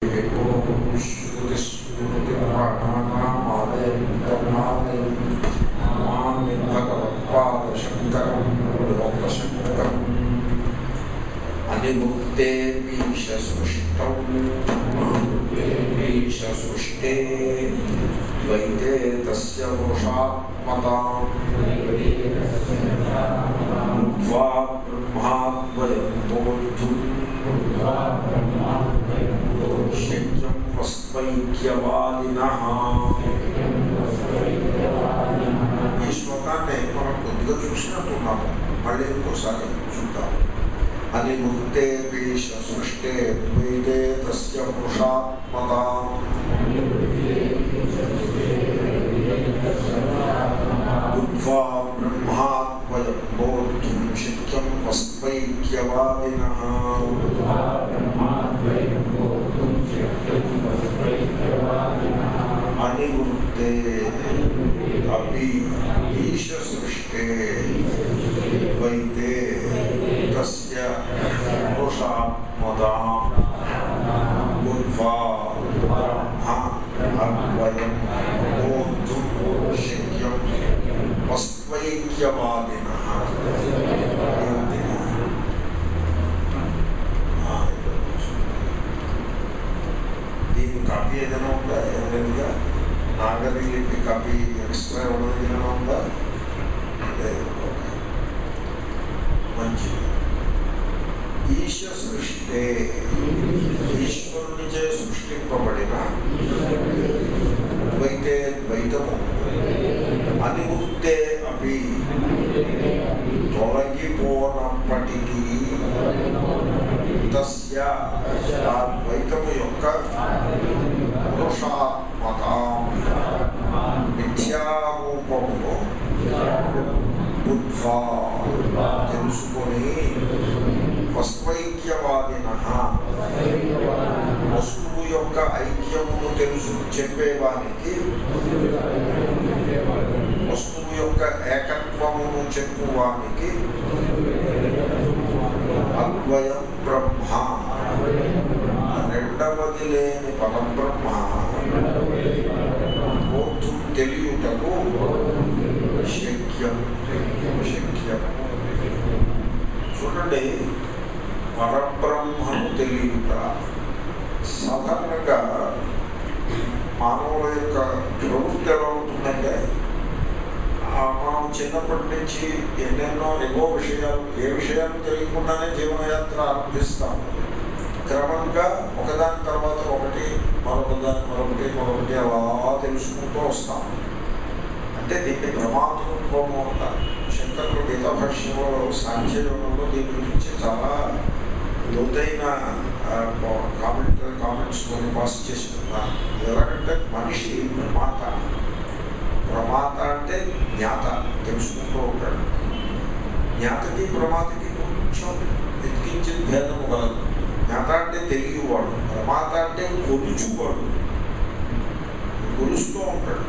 నమామి భగవత్పాదశంకరం లోకశంకరం అనిముక్తే ఈశ సృష్టౌ ఈశ సృష్టే ద్వైతే తస్య పురుషాత్మతాం ఉద్వా బ్రహ్మాద్వయం బోద్ధుం శక్యం వస్వైక్యవాదినః ఈ శ్లోకాన్ని మనం కొద్దిగా చూసినట్టున్నాము మళ్ళీ ఇంకోసారి చూద్దాం అని ముక్తే పీష సృష్టే ద్వైతే తస్య పురుషాత్మత బుద్ధ్వా బ్రహ్మాత్మయం బోద్ధుం శక్యం వస్వైక్యవాదిన అనివృత్తే అపి ఈశ సృష్టే ద్వైతే తస్య పురుషాత్మదా బుద్ధ్వా బ్రహ్మ అద్వయం బోద్ధుం శక్యం వస్వైక్యవాదిన దీని కాపీ ఏదైనా ఉందా ఏమైనా నాగరి లిపి కాపీ ఎక్స్ట్రా ఏమైనా ఉందా లేదు ఓకే. మంచిది ఈశ సృష్టి ఈశ్వరునిచే సృష్టింపబడిన ద్వైతే ద్వైతము అనిముక్తే అవి తొలగిపోనప్పటికీ తస్య ఆ ద్వైతము యొక్క పురుషాత్మక మిథ్యారూపమును బుద్ధ్వా తెలుసుకొని వస్వైక్యవాదిన వస్తువు యొక్క ఐక్యమును తెలుసు చెప్పేవానికి వస్తువు యొక్క ఏకత్వమును చెప్పువానికి అద్వయం బ్రహ్మ రెండవది లేని పరబ్రహ్మ బోధం తెలియుటకు శక్యం శక్యం చూడండి పరబ్రహ్మను తెలియట సాధారణంగా మానవుల యొక్క ప్రవృత్తి ఎలా ఉంటుందంటే ఆ మనం చిన్నప్పటి నుంచి ఎన్నెన్నో ఎన్నో విషయాలు ఏ విషయాలు తెలియకుండానే జీవనయాత్ర ఆరంభిస్తాం క్రమంగా ఒకదాని తర్వాత ఒకటి మరొకదాని మరొకటి మరొకటి అలా తెలుసుకుంటూ వస్తాం అంటే దీన్ని ప్రమాదత్వము అంటారు శంకరులు గీతా భాష్యంలో సాంఖ్యయోగంలో దీని గురించి చాలా లోతైన కామెంట్ కామెంట్స్ కొన్ని పాస్ చేసి ఉన్నారు ఎలాగంటే మనిషి ప్రమాత ప్రమాత అంటే జ్ఞాత తెలుసుకుంటూ ఉంటాడు జ్ఞాతకి ప్రమాతకి కొంచెం ఎత్తికించిన భేదము కలదు జ్ఞాత అంటే తెలియవాడు ప్రమాత అంటే కొలుచువాడు కొలుస్తూ ఉంటాడు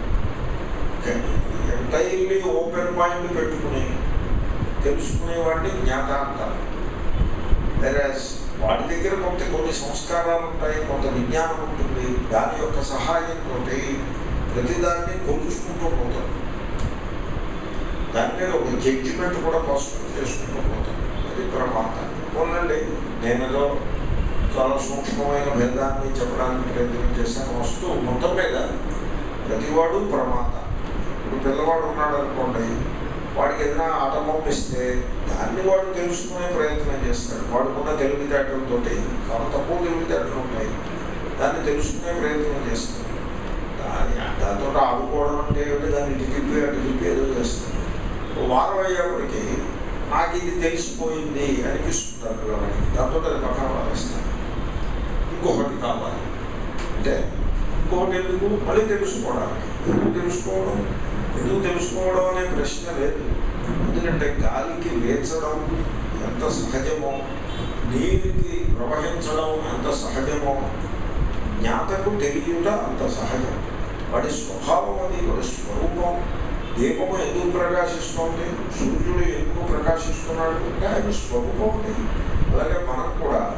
ఎంటైర్లీ ఓపెన్ పాయింట్ పెట్టుకుని తెలుసుకునేవాడిని జ్ఞాత అంటారు వెరాజ్ వాడి దగ్గర కొంత కొన్ని సంస్కారాలు ఉంటాయి కొంత విజ్ఞానం ఉంటుంది దాని యొక్క సహాయంతో ప్రతిదాన్ని కొలుచుకుంటూ పోతాడు దాని మీద ఒక జడ్జిమెంట్ కూడా పాజిటివ్ చేసుకుంటూ పోతాడు అది ప్రమాద పోలండి నేనేదో చాలా సూక్ష్మమైన భేదాన్ని చెప్పడానికి ప్రయత్నం చేశాను వస్తూ మొత్తం మీద ప్రతివాడు ప్రమాద ఇప్పుడు పిల్లవాడు ఉన్నాడు అనుకోండి వాడికి ఏదైనా ఆటంకం ఇస్తే దాన్ని వాడు తెలుసుకునే ప్రయత్నం చేస్తాడు వాడుకున్న తెలివితేటలతో చాలా తక్కువ తెలివితేటలు ఉంటాయి దాన్ని తెలుసుకునే ప్రయత్నం చేస్తాడు దాని దాంతో ఆడుకోవడం అంటే ఏమిటి దాన్ని ఇటు తిప్పి అటు తిప్పి ఏదో చేస్తాడు ఓ వారం అయ్యేప్పటికీ నాకు ఇది తెలిసిపోయింది అనిపిస్తుంది పిల్లవాడికి దాంతో అది పక్కన పడేస్తాను ఇంకొకటి కావాలి అంటే ఇంకొకటి ఎందుకు మళ్ళీ తెలుసుకోవడానికి ఎందుకు తెలుసుకోవడం ఎందుకు తెలుసుకోవడం అనే ప్రశ్న లేదు ఎందుకంటే గాలికి వేచడం ఎంత సహజమో నీటికి ప్రవహించడం ఎంత సహజమో జ్ఞాతకు తెలియట అంత సహజం వాడి స్వభావం అది వాడి స్వరూపం దీపము ఎందుకు ప్రకాశిస్తుంది సూర్యుడు ఎందుకు ప్రకాశిస్తున్నాడు అంటే ఆయన స్వరూపం అది అలాగే మనకు కూడా ఆ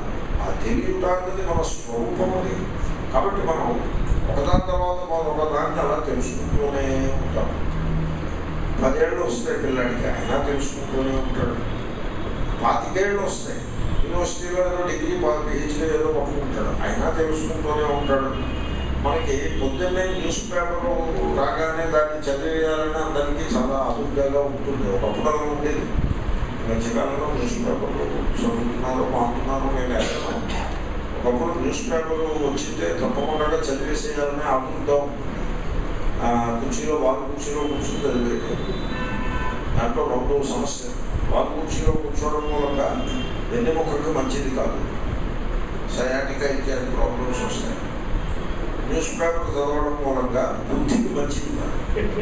ఆ తెలియట అన్నది మన స్వరూపం అది కాబట్టి మనం ఒకదాని తర్వాత మనం ఒకదాన్ని అలా తెలుసుకుంటూనే ఉంటాం పదేళ్ళు వస్తాయి పిల్లాడికి అయినా తెలుసుకుంటూనే ఉంటాడు పాతికేళ్ళు వస్తాయి యూనివర్సిటీలో ఏదో డిగ్రీ పిహెచ్డీ ఏదో పట్టుకుంటాడు అయినా తెలుసుకుంటూనే ఉంటాడు మనకి పొద్దున్నే న్యూస్ పేపర్ రాగానే దాన్ని చదివేయాలని అందరికీ చాలా అదుపుగా ఉంటుంది ఒకప్పుడు అలా ఉండేది ఈ మధ్యకాలంలో న్యూస్ పేపర్లు చదువుతున్నారు మాట్లాడుతున్నారు నేను ఎక్కడను. ఒకప్పుడు న్యూస్ పేపర్ వచ్చిందే తప్పకుండా చదివేసేయాలని ఆపుతుంటాం కుర్చీలో వాళ్ళ కుర్చీలో కూర్చుని చదివేది దాంట్లో రెండు సమస్య వాళ్ళ కుర్చీలో కూర్చోవడం మూలంగా వెన్నెముకకి మంచిది కాదు సయాటిక ఇత్యాది ప్రాబ్లమ్స్ వస్తాయి న్యూస్ పేపర్ చదవడం మూలంగా బుద్ధికి మంచిది కాదు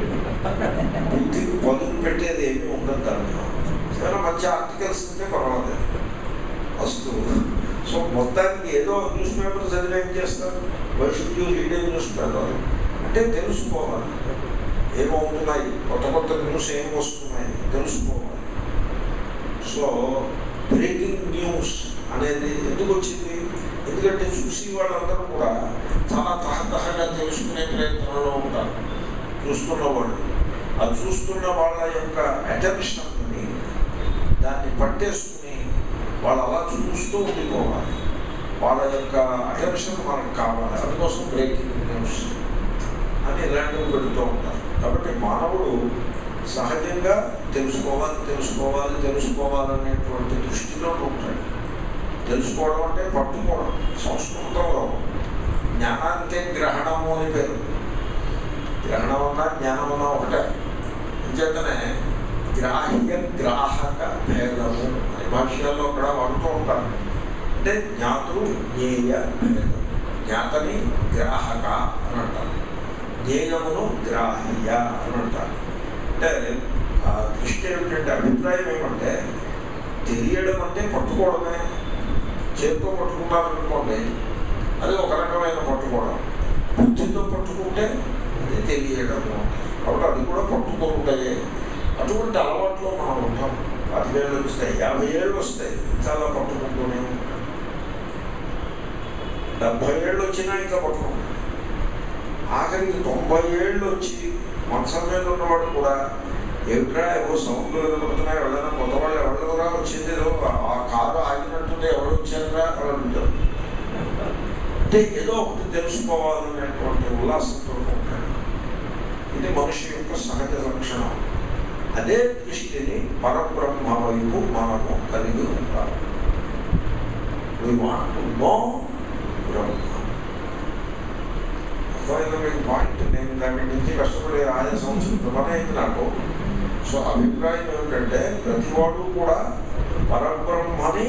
బుద్ధికి పదును పెట్టేది ఏమీ ఉండదు దాంట్లో ఏదైనా మంచి ఆర్టికల్స్ ఉంటే పర్వాలేదు వస్తు సో మొత్తానికి ఏదో న్యూస్ పేపర్ చదివి ఏం చేస్తారు why should you read news paper అంటే తెలుసుకోవాలి ఏమవుతున్నాయి కొత్త కొత్త న్యూస్ ఏం వస్తున్నాయి తెలుసుకోవాలి సో బ్రేకింగ్ న్యూస్ అనేది ఎందుకు వచ్చింది ఎందుకంటే చూసి వాళ్ళందరూ కూడా చాలా తహతహగా తెలుసుకునే ప్రయత్నంలో ఉంటారు చూస్తున్న వాళ్ళు ఆ చూస్తున్న వాళ్ళ యొక్క అటెన్షన్ని దాన్ని పట్టేసుకుని వాళ్ళు అలా చూస్తూ ఉండిపోవాలి వాళ్ళ యొక్క అటెన్షన్ మనకు కావాలి అందుకోసం బ్రేకింగ్ న్యూస్ అని ఇలాంటివి పెడుతూ ఉంటారు కాబట్టి మానవుడు సహజంగా తెలుసుకోవాలి తెలుసుకోవాలి తెలుసుకోవాలనేటువంటి దృష్టిలో ఉంటాడు తెలుసుకోవడం అంటే పట్టుకోవడం సంస్కృతంలో జ్ఞానానికే గ్రహణము అని పేరు గ్రహణం అన్నా జ్ఞానం అన్నా ఒకటే అంచేతనే గ్రాహ్య గ్రాహక భేదము అనే భాష్యాల్లో కూడా వాడుతూ ఉంటారు అంటే జ్ఞాతులు జ్ఞేయ భేదం జ్ఞాతని గ్రాహక అని అంటారు జ్ఞేయమును గ్రాహ్య అని అంటారు అంటే ఆ దృష్టి ఏమిటంటే అభిప్రాయం ఏమంటే తెలియడం అంటే పట్టుకోవడమే చేతితో పట్టుకున్నారనుకోండి అది ఒక రకమైన పట్టుకోవడం బుద్ధితో పట్టుకుంటే అది తెలియడము కాబట్టి అది కూడా పట్టుకుంటాయి అటువంటి అలవాట్లో మనం ఉంటాం పదివేళ్ళు వస్తాయి యాభై ఏళ్ళు వస్తాయి చాలా పట్టుకుంటూనే ఉంటాం డెబ్భై ఏళ్ళు వచ్చినా ఇంకా పట్టుకుంటాం ఆఖరికి తొంభై ఏళ్ళు వచ్చి మంచం మీద ఉన్నవాడు కూడా ఏమిట్రా ఏవో సౌండ్లు ఎదుగుతున్నాయి ఎవరైనా కొత్త వాళ్ళు ఎవరిరా వచ్చింది ఏదో ఆ కారు ఆగినట్టుంటే ఎవరు వచ్చారా అని అంటారు అంటే ఏదో ఒకటి తెలుసుకోవాలనేటువంటి ఉల్లాసంతో ఉంటాడు ఇది మనిషి యొక్క సహజ లక్షణం అదే దృష్టిని పరబ్రహ్మ వైపు మనము కలిగి ఉంటాం We want to know బ్రహ్మ అర్థమైందా మీకు పాయింట్ నేను దాని నుంచి కష్టపడి ఆయా సంవత్సరం పని అయింది నాకు సో అభిప్రాయం ఏమిటంటే ప్రతివాడు కూడా పరబ్రహ్మని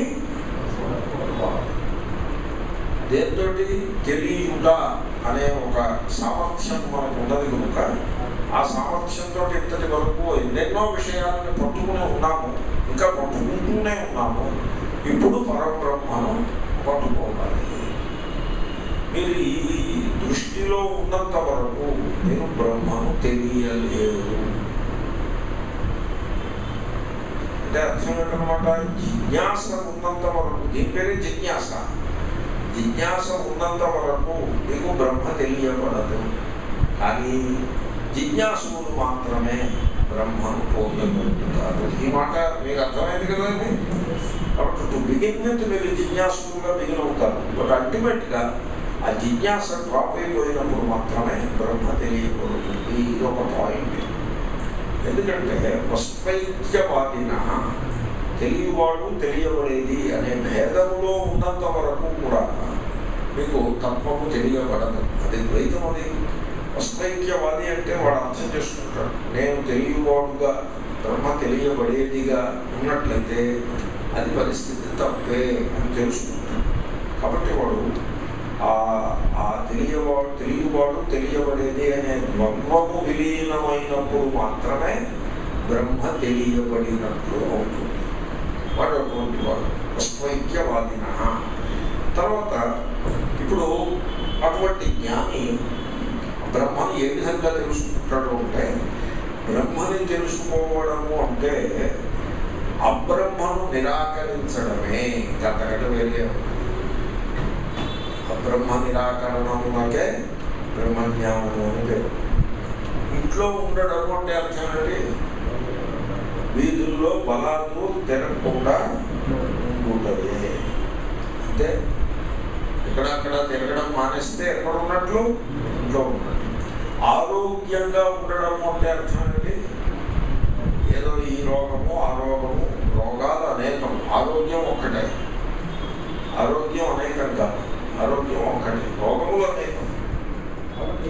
దేంతో తెలియుట అనే ఒక సామర్థ్యం మనకు ఉన్నది కనుక ఆ సామర్థ్యంతో ఇంతటి వరకు ఎన్నెన్నో విషయాలను పట్టుకునే ఉన్నాము ఇంకా పట్టుకుంటూనే ఉన్నాము ఇప్పుడు పరబ్రహ్మను పట్టుకోవాలి మీరు ఈ దృష్టిలో ఉన్నంత వరకు నేను బ్రహ్మను తెలియలేదు అంటే అర్థం ఏంటనమాట జిజ్ఞాస ఉన్నంత వరకు దీని పేరే జిజ్ఞాస జిజ్ఞాస ఉన్నంత వరకు నీకు బ్రహ్మ తెలియబడదు కానీ జిజ్ఞాసులు మాత్రమే బ్రహ్మను పొందగలుగుతారు ఈ మాట మీకు అర్థమైంది కదండి కాబట్టి టు బిగిన్ విత్ మీరు జిజ్ఞాసులుగా బిగిన్ అవుతారు బట్ అల్టిమేట్గా ఆ జిజ్ఞాస డ్రాప్ అయిపోయినప్పుడు మాత్రమే బ్రహ్మ తెలియకూడదు ఇది ఒక పాయింట్ ఎందుకంటే వస్పైత్యవాదిన తెలియవాడు తెలియబడేది అనే భేదములో ఉన్నంత వరకు కూడా మీకు తత్వము తెలియబడదు అది ద్వైతం అది వస్పైక్యవాది అంటే వాడు అర్థం చేసుకుంటాడు నేను తెలియవాడుగా బ్రహ్మ తెలియబడేదిగా ఉన్నట్లయితే అది పరిస్థితి తప్పే అని తెలుసుకుంటాడు కాబట్టి వాడు ఆ ఆ తెలియవాడు తెలియవాడు తెలియబడేది అనే ద్వంద్వము విలీనమైనప్పుడు మాత్రమే బ్రహ్మ తెలియబడినట్లు అవుతుంది వాడు అటువంటి వాడు వస్వైక్యవాదిన తర్వాత ఇప్పుడు అటువంటి జ్ఞాని బ్రహ్మను ఏ విధంగా తెలుసుకుంటాడు అంటే బ్రహ్మని తెలుసుకోవడము అంటే అబ్రహ్మను నిరాకరించడమే అంతకంటే వేరే ఉంది. బ్రహ్మ నిరాకరణమునకే బ్రహ్మజ్ఞానము అని పేరు ఇంట్లో ఉండడం అంటే అర్థం ఏంటి వీధుల్లో బలాలు తిరగకుండా ఉంటుంది అంటే ఎక్కడక్కడ తిరగడం మానేస్తే ఎక్కడ ఉన్నట్లు ఇంట్లో ఉన్నట్లు ఆరోగ్యంగా ఉండడం అంటే అర్థం ఏంటి ఏదో ఈ రోగము ఆ రోగము రోగాలు అనేకం ఆరోగ్యం ఒక్కటే ఆరోగ్యం అనేకం కాదు ఆరోగ్యం ఒక్కటే రోగములు అనేకం కాబట్టి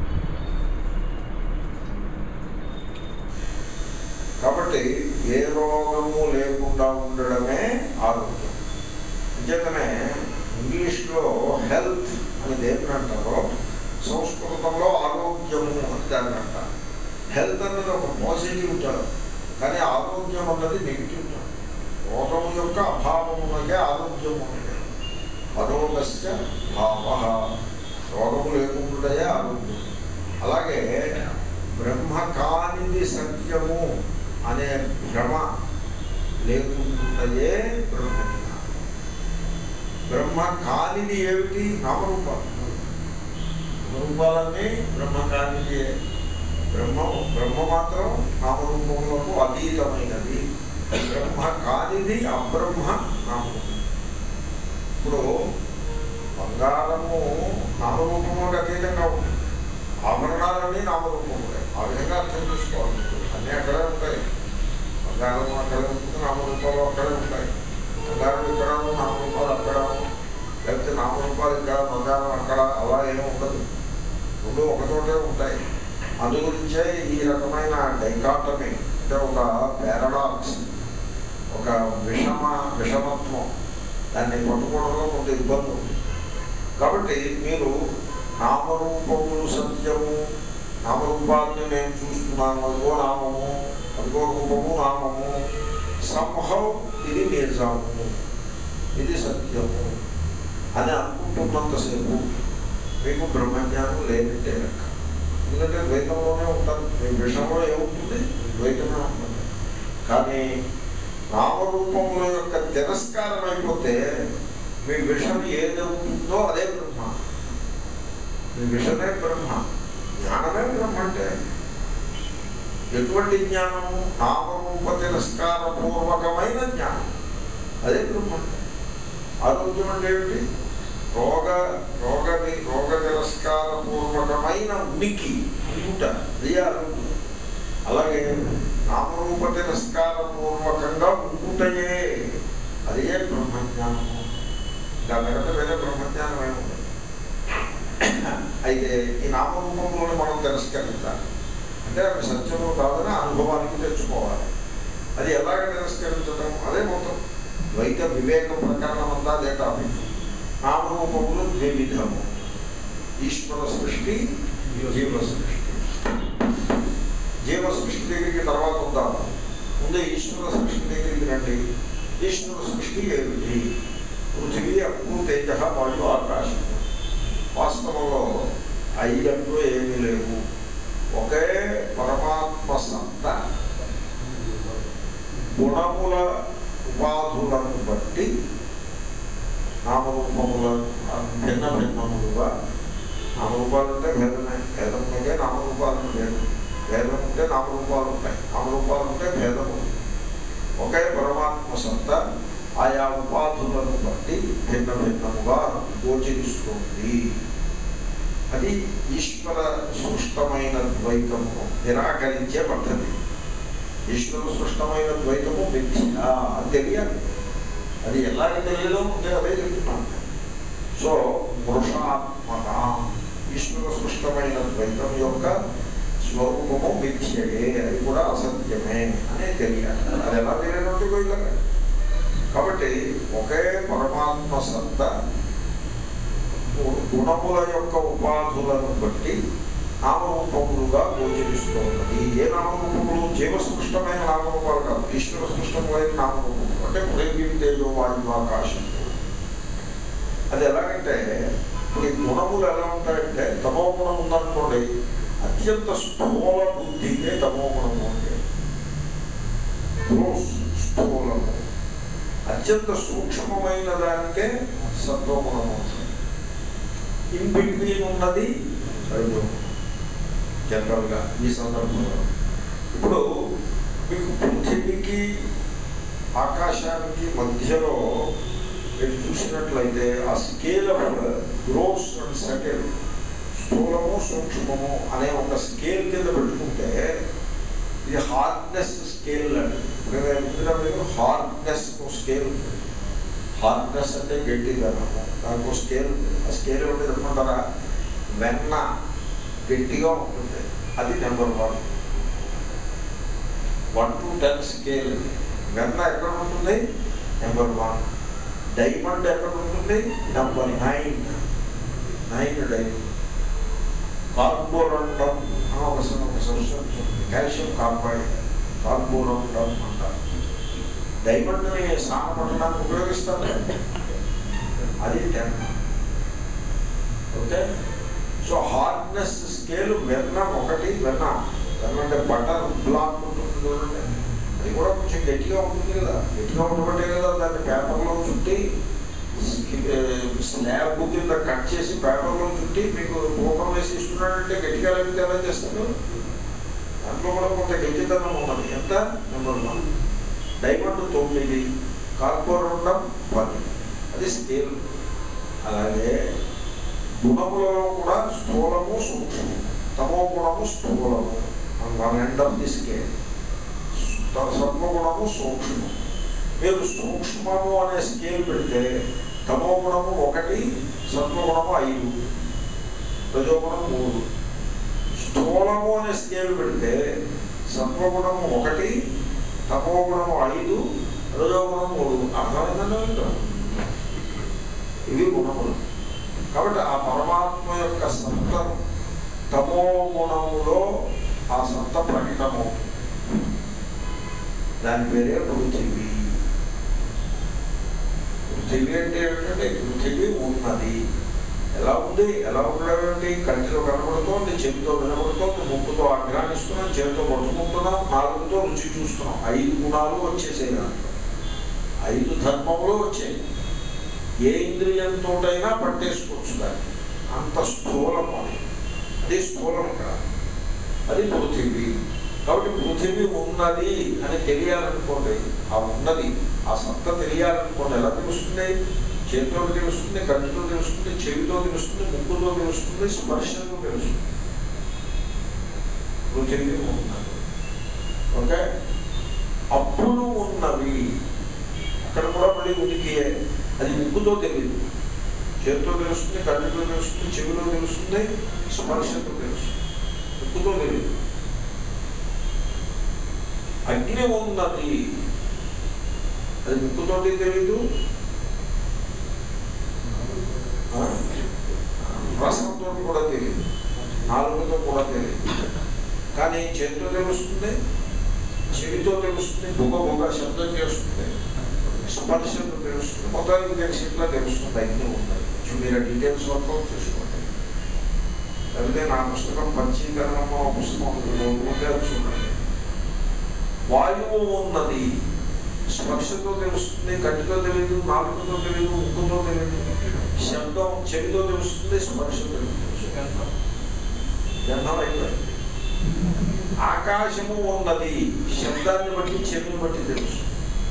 కాబట్టి ఏ రోగము లేకుండా ఉండడమే ఆరోగ్యం అంచేతనే ఇంగ్లీష్లో హెల్త్ అని దేని అంటారో సంస్కృతంలో ఆరోగ్యము అని దాన్ని అంటారు హెల్త్ అన్నది ఒక పాజిటివ్ టర్మ్ కానీ ఆరోగ్యం అన్నది నెగిటివ్ టర్మ్ రోగం యొక్క అభావమునకే ఆరోగ్యం ఉన్నది అరోగస్య భావ రోగము లేకుండా ఆరోగ్యం అలాగే బ్రహ్మ కానిది సత్యము అనే భ్రమ లేకుండాయే బ్రహ్మజ్ఞానం బ్రహ్మ కానిది ఏమిటి నామరూపాలు నామరూపాలన్నీ బ్రహ్మ కానిది బ్రహ్మ బ్రహ్మ మాత్రం నామరూపములకు అతీతమైనది బ్రహ్మ కానిది అబ్రహ్మ నామరూపం ఇప్పుడు బంగారము నామరూపములకు అతీతంగా ఉంటుంది ఆభరణాలన్నీ నామరూపములే ఆ విధంగా అర్థం చేసుకోవాలి అన్నీ అక్కడే ఉంటాయి బంగారం అక్కడే ఉంటుంది నామరూపాలు అక్కడే ఉంటాయి బంగారం ఇక్కడ నామరూపాలు అక్కడ లేకపోతే నామరూపాలు ఇక్కడ బంగారం అక్కడ అలా ఏమి ఉండదు రెండు ఒకచోటే ఉంటాయి అందు గురించే ఈ రకమైన డైకాటమీ అంటే ఒక పారాడాక్స్ ఒక విషమ విషమత్వం దాన్ని పట్టుకోవడంలో కొంత ఇబ్బంది ఉంది కాబట్టి మీరు నామరూపములు సత్యము నామరూపాన్ని నేను చూస్తున్నాను అదిగో నామము అదిగో రూపము నామము సంభవం ఇది నిజము ఇది సత్యము అని అనుకుంటున్నంతసేపు మీకు బ్రహ్మజ్ఞానం లేనట్టే లెక్క ఎందుకంటే ద్వైతంలోనే ఉంటారు మీ విషయంలో ఏముంటుంది ద్వైతమే ఉంటుంది కానీ నామరూపముల యొక్క తిరస్కారం అయిపోతే మీ విషయం ఏదవుతుందో అదే బ్రహ్మ మీ విషమే బ్రహ్మ జ్ఞానమే బ్రహ్మ అంటే ఎటువంటి జ్ఞానము నామరూప తిరస్కార పూర్వకమైన జ్ఞానం అదే బ్రహ్మ అంటే ఆరోగ్యం అంటే ఏమిటి రోగ రోగ రోగ తిరస్కార పూర్వకమైన ఉనికి ఉంట అది ఆరోగ్యం అలాగే నామరూప తిరస్కార పూర్వకంగా ఉంటయే అదే బ్రహ్మజ్ఞానము దాని తర్వాత వేరే బ్రహ్మజ్ఞానం ఏముంది అయితే ఈ నామరూపంలోనే మనం తిరస్కరించాలి అంటే అవి సత్యము కాదని అనుభవానికి తెచ్చుకోవాలి అది ఎలాగ తిరస్కరించడం అదే మొత్తం ద్వైత వివేక ప్రకరణం అంతా అదే టాపిక్ నామరూపములు ద్విధము ఈశ్వర సృష్టి జీవ సృష్టి జీవ సృష్టి దగ్గరికి తర్వాత ఉందాం ముందే ఈశ్వర సృష్టి దగ్గరికి రండి ఈశ్వర సృష్టి ఏమిటి పృథివీ అప్పు తేజ వాయు ఆకాశం వాస్తవంలో ఐదంటూ ఏమీ లేవు ఒకే పరమాత్మ సత్త గుణముల ఉపాధులను బట్టి నామరూపముల భిన్న భిన్నములుగా నామరూపాలు అంటే భేదమే భేదం ఉంటే నామరూపాలను భేదం భేదం ఉంటే నామరూపాలు ఉంటాయి నామరూపాలు ఉంటే భేదము ఒకే పరమాత్మ సత్త ఆయా ఉపాధులను బట్టి భిన్న భిన్నముగా గోచరిస్తుంది అది ఈశ్వర సృష్టమైన ద్వైతము నిరాకరించే పద్ధతి ఈశ్వర సృష్టమైన ద్వైతము మిథ్య అని తెలియాలి అది ఎలాగ తెలియదో నేను అదే చెప్తున్నాను సో పురుషాత్మక ఈశ్వర సృష్టమైన ద్వైతం యొక్క స్వరూపము మిథ్యయే అది కూడా అసత్యమే అనే తెలియాలి అది ఎలా తెలియనట్టు పోయిలాగా కాబట్టి ఒకే పరమాత్మ సత్త గుణముల యొక్క ఉపాధులను బట్టి నామరూపములుగా గోచరిస్తున్నది ఏ నామరూపములు జీవసృష్టమైన నామరూపాలు కాదు ఈశ్వర సృష్టములైన నామరూపములు అంటే పృథివీ తేజో వాయువు ఆకాశం అది ఎలాగంటే ఇప్పుడు ఈ గుణములు ఎలా ఉంటాయంటే తమో గుణం ఉందనుకోండి అత్యంత స్థూల బుద్ధికే తమో గుణము అంటే గ్రోస్ స్థూలము అత్యంత సూక్ష్మమైన దానికే సత్వగుణము ఉంటుంది ఇన్ బిట్వీన్ ఉన్నది రజోగుణం జనరల్గా ఈ సందర్భంలో ఇప్పుడు మీకు పృథివీకి ఆకాశానికి మధ్యలో మీరు చూసినట్లయితే ఆ scale of gross and subtle స్థూలము సూక్ష్మము అనే ఒక స్కేల్ కింద పెట్టుకుంటే ఇది హార్డ్నెస్ స్కేల్ అండి ఇప్పుడు నేను మీకు హార్డ్నెస్ స్కేల్ ఉంది హార్డ్నెస్ అంటే గట్టిదనము దానికి స్కేల్ ఉంది ఆ స్కేల్ ఏమిటి చెప్పుకుంటారా వెన్న గట్టిగా ఉంటుంది అది number one one to ten scale వెన్న ఎక్కడ ఉంటుంది నెంబర్ వన్ డైమండ్ ఎక్కడ ఉంటుంది number nine nine diamond carborundum అని ఒక స- ఒక సబ్స్టెన్స్ ఉంది కాల్షియం కార్బైడ్ కార్బోరండం అంటారు డైమండ్ని సానపడడానికి ఉపయోగిస్తారు కదా. అది ten okay so hardness scale వెన్న ఒకటి వెన్న వెన్న అంటే బటర్ బ్లాక్ ఉంటుంది చూడండి అది కూడా కొంచెం గట్టిగా ఉంటుంది కదా గట్టిగా ఉండబట్టే కదా దాన్ని పేపర్లో చుట్టి స్లాబ్ కింద కట్ చేసి పేపర్లో చుట్టి మీకు రూపం వేసి ఇస్తున్నాడంటే గట్టిగా లేకపోతే ఎలా చేస్తారు దాంట్లో కూడా కొంత గట్టితనం ఉన్నది ఎంత నెంబర్ వన్ డైమండ్ తొమ్మిది కార్పొరండం పది అది స్కేల్ అలాగే గుణములలో కూడా స్థూలము సూక్ష్మము తమో గుణము స్థూలము one end of the scale సత్వగుణము సూక్ష్మము మీరు సూక్ష్మము అనే స్కేల్ పెడితే తమో గుణము ఒకటి సత్వగుణము ఐదు రజోగుణం మూడు స్థూలము అనే స్కేల్ పెడితే సత్వగుణము ఒకటి తమో గుణము ఐదు రజోగుణం మూడు అర్థమైందండి మీకు? ఇవి గుణములు కాబట్టి ఆ పరమాత్మ యొక్క సత్త తమో గుణములో ఆ సత్త ప్రకటము దాని పేరే పృథివీ పృథివీ అంటే ఏమిటంటే పృథివీ ఉన్నది ఎలా ఉంది ఎలా ఉండడం ఏంటి కంటిలో కనబడుతోంది చెవితో వినబడుతోంది ముక్కుతో ఆగ్రానిస్తున్నాం చేతితో పట్టుకుంటున్నాం నాలుగుతో రుచి చూస్తున్నాం ఐదు గుణాలు వచ్చేసాయి దాంట్లో ఐదు ధర్మములు వచ్చాయి ఏ ఇంద్రియంతోటైనా పట్టేసుకోవచ్చు దాన్ని అంత స్థూలము అది అది స్థూలం ఇక్కడ అది పృథివీ కాబట్టి పృథివీ ఉన్నది అని తెలియాలనుకోండి ఆ ఉన్నది ఆ సత్త తెలియాలనుకోండి ఎలా తెలుస్తుంది చేతితో తెలుస్తుంది కంటితో తెలుస్తుంది చెవితో తెలుస్తుంది ముక్కుతో తెలుస్తుంది స్పర్శతో తెలుస్తుంది పృథివీ ఉన్నది ఓకే అప్పుడు ఉన్నవి అక్కడ కూడా మళ్ళీ ఉనికియే అది ముక్కుతో తెలియదు చేతితో తెలుస్తుంది కంటితో తెలుస్తుంది చెవిలో తెలుస్తుంది స్పర్శతో తెలుస్తుంది ముక్కుతో తెలియదు అగ్ని ఉన్నది అది ముక్కుతోటి తెలీదు ఆ? రసంతో కూడా తెలియదు నాలుగుతో కూడా తెలియదు కానీ చేతితో తెలుస్తుంది చెవితో తెలుస్తుంది బుగ బుగ శబ్దం చేస్తుంది స్పర్శతో తెలుస్తుంది మొత్తానికి తెలిసి ఇట్లా తెలుస్తుంది అగ్ని ఉన్నది కొంచెం మీరు డీటెయిల్స్ వర్కౌట్ చేసుకోండి లేకపోతే నా పుస్తకం పంచీకరణము ఆ పుస్తకం ఉంటే చూడండి వాయువు ఉన్నది స్పర్శతో తెలుస్తుంది కంటితో తెలియదు నాలుగుతో తెలియదు ముక్కుతో తెలియదు శబ్దం చెవితో తెలుస్తుంది స్పర్శతో తెలుస్తుంది గంధం అయిపోయింది ఆకాశము ఉన్నది శబ్దాన్ని బట్టి చెవిని బట్టి తెలుస్తుంది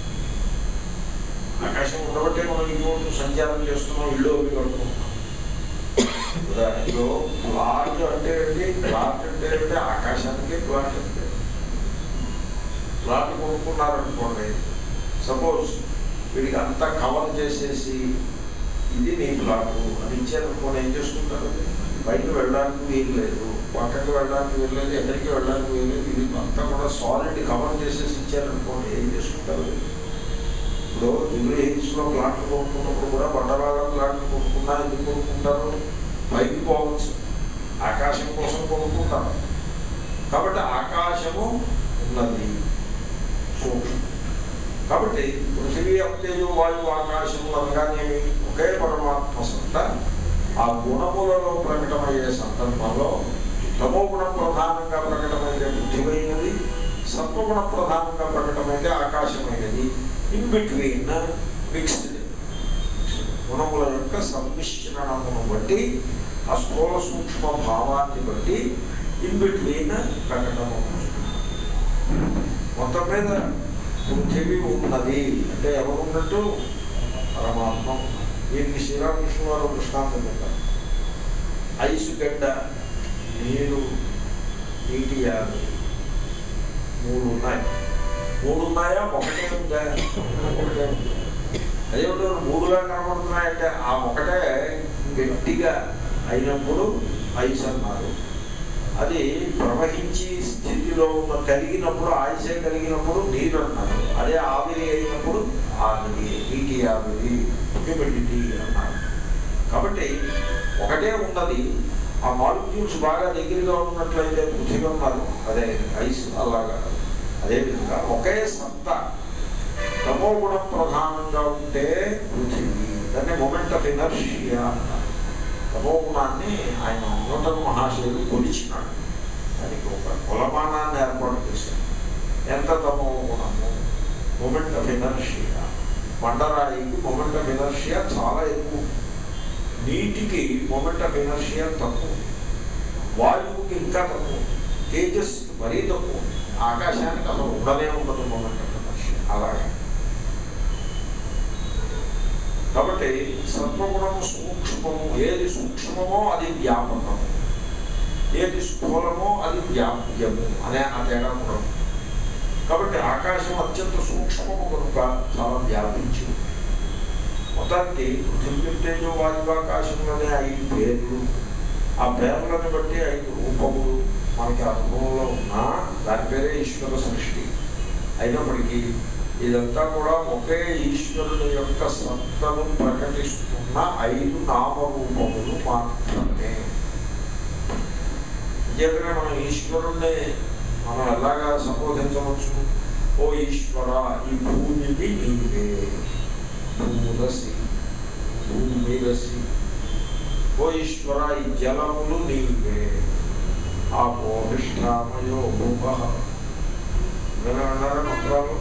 ఆకాశం ఉండబట్టే మనం ఇంకోటి సంచారం చేస్తున్నాం ఇల్లు అవి కడుతున్నాం ఉదాహరణలో ప్లాట్ అంటే ఏంటి ప్లాట్ అంటే ఏంటి ఆకాశానికి ప్లాట్ అంటే ప్లాట్ కొనుక్కున్నారనుకోండి సపోజ్ వీడికి అంతా కవర్ చేసేసి ఇది నీ ప్లాట్ అని ఇచ్చారనుకోండి ఏం చేసుకుంటారు బయటకు వెళ్ళడానికి వీలు లేదు పక్కకు వెళ్ళడానికి వీలు లేదు ఎక్కడికి వెళ్ళడానికి వీలు లేదు ఇది అంతా కూడా సాలిడ్ కవర్ చేసేసి ఇచ్చారనుకోండి ఏం చేసుకుంటారు ఇప్పుడు జూబ్లీ హిల్స్లో ప్లాట్లు కొనుక్కున్నప్పుడు కూడా బండరాగా ప్లాట్లు కొనుక్కున్నా ఎందుకు కొనుక్కుంటారు పైకి పోవచ్చు ఆకాశం కోసం కొనుక్కుంటారు కాబట్టి ఆకాశము ఉన్నది సూక్ష్మం కాబట్టి పృథివీ అప్తేజు వాయువు ఆకాశము అనగానేమి ఒకే పరమాత్మ సత్త ఆ గుణములలో ప్రకటమయ్యే సందర్భంలో తమోగుణ ప్రధానంగా ప్రకటమైతే పృథివైనది సత్వగుణ ప్రధానంగా ప్రకటమైతే ఆకాశమైనది ఇన్ బిట్వీన్ మిక్స్డ్ గుణముల యొక్క సమ్మిశ్రణమును బట్టి ఆ స్థూల సూక్ష్మ భావాన్ని బట్టి ఇన్ బిట్వీన్ ప్రకటన మొత్తం మీద పృథివీ ఉన్నది అంటే ఎవరు ఉన్నట్టు పరమాత్మ ఉన్నది. దీనికి శ్రీరామకృష్ణ వారు దృష్టాంతం చెప్పారు ఐసు గడ్డ నీరు నీటి యాభై మూడు ఉన్నాయి మూడు ఉన్నాయా ఒకటే ఉందా ఒకటే ఉంది అదే ఉంటుంది మూడుగా కనబడుతున్నాయంటే ఆ ఒకటే గట్టిగా అయినప్పుడు ఐస్ అన్నారు అది ప్రవహించి స్థితిలో ఉన్న కలిగినప్పుడు ఆయుసే కలిగినప్పుడు నీరు అన్నారు అదే ఆవిరి అయినప్పుడు ఆవిరి నీటి ఆవిరి హ్యూమిడిటీ అన్నారు కాబట్టి ఒకటే ఉన్నది ఆ మాలిక్యూల్స్ బాగా దగ్గరగా ఉన్నట్లయితే పృథివీ ఉన్నారు అదే ఐస్ అలాగా అదేవిధంగా ఒకే సత్తా తమో గుణం ప్రధానంగా ఉంటే పృథివీ దాన్ని మొమెంట్ ఆఫ్ ఎనర్షియా అన్నారు తమో గుణాన్ని ఆయన నూతన మహాశయులు కొలిచినాడు దానికి ఒక కులమానాన్ని ఏర్పాటు చేశాడు ఎంత తమో గుణము మొమెంట్ ఆఫ్ ఎనర్షియా బండరాయికి మొమెంట్ ఆఫ్ ఎనర్షియా చాలా ఎక్కువ నీటికి మొమెంట్ ఆఫ్ ఎనర్షియా తక్కువ వాయువుకి ఇంకా తక్కువ తేజస్సుకి మరీ తక్కువ ఆకాశానికి అసలు ఉండనే ఉండదు మొమెంట్ ఆఫ్ ఎనర్షియా అలాగే కాబట్టి సత్వగుణము సూక్ష్మము ఏది సూక్ష్మమో అది వ్యాపకము ఏది స్థూలమో అది వ్యాప్యము అనే ఆ తేడా కూడా ఉంది. కాబట్టి ఆకాశం అత్యంత సూక్ష్మము కనుక చాలా వ్యాపించి ఉంది. మొత్తానికి పృథివీ తేజో వాయువాకాశంలోనే ఐదు పేర్లు ఆ పేర్లను బట్టి ఐదు రూపములు మనకి అనుభవంలో ఉన్నా దాని పేరే ఈశ్వర సృష్టి అయినప్పటికీ ఇదంతా కూడా ఒకే ఈశ్వరుని యొక్క సత్తను ప్రకటిస్తున్న ఐదు నామరూపములు మాత్రమే చేతనే మనం ఈశ్వరుణ్ణి మనం ఎలాగా సంబోధించవచ్చు ఓ ఈశ్వర ఈ భూమిని నీవే భూరసి భూమిరసి ఓ ఈశ్వర ఈ జలములు నీవే ఆ పోహిష్టామయో భూప విన్నారా మంత్రాలు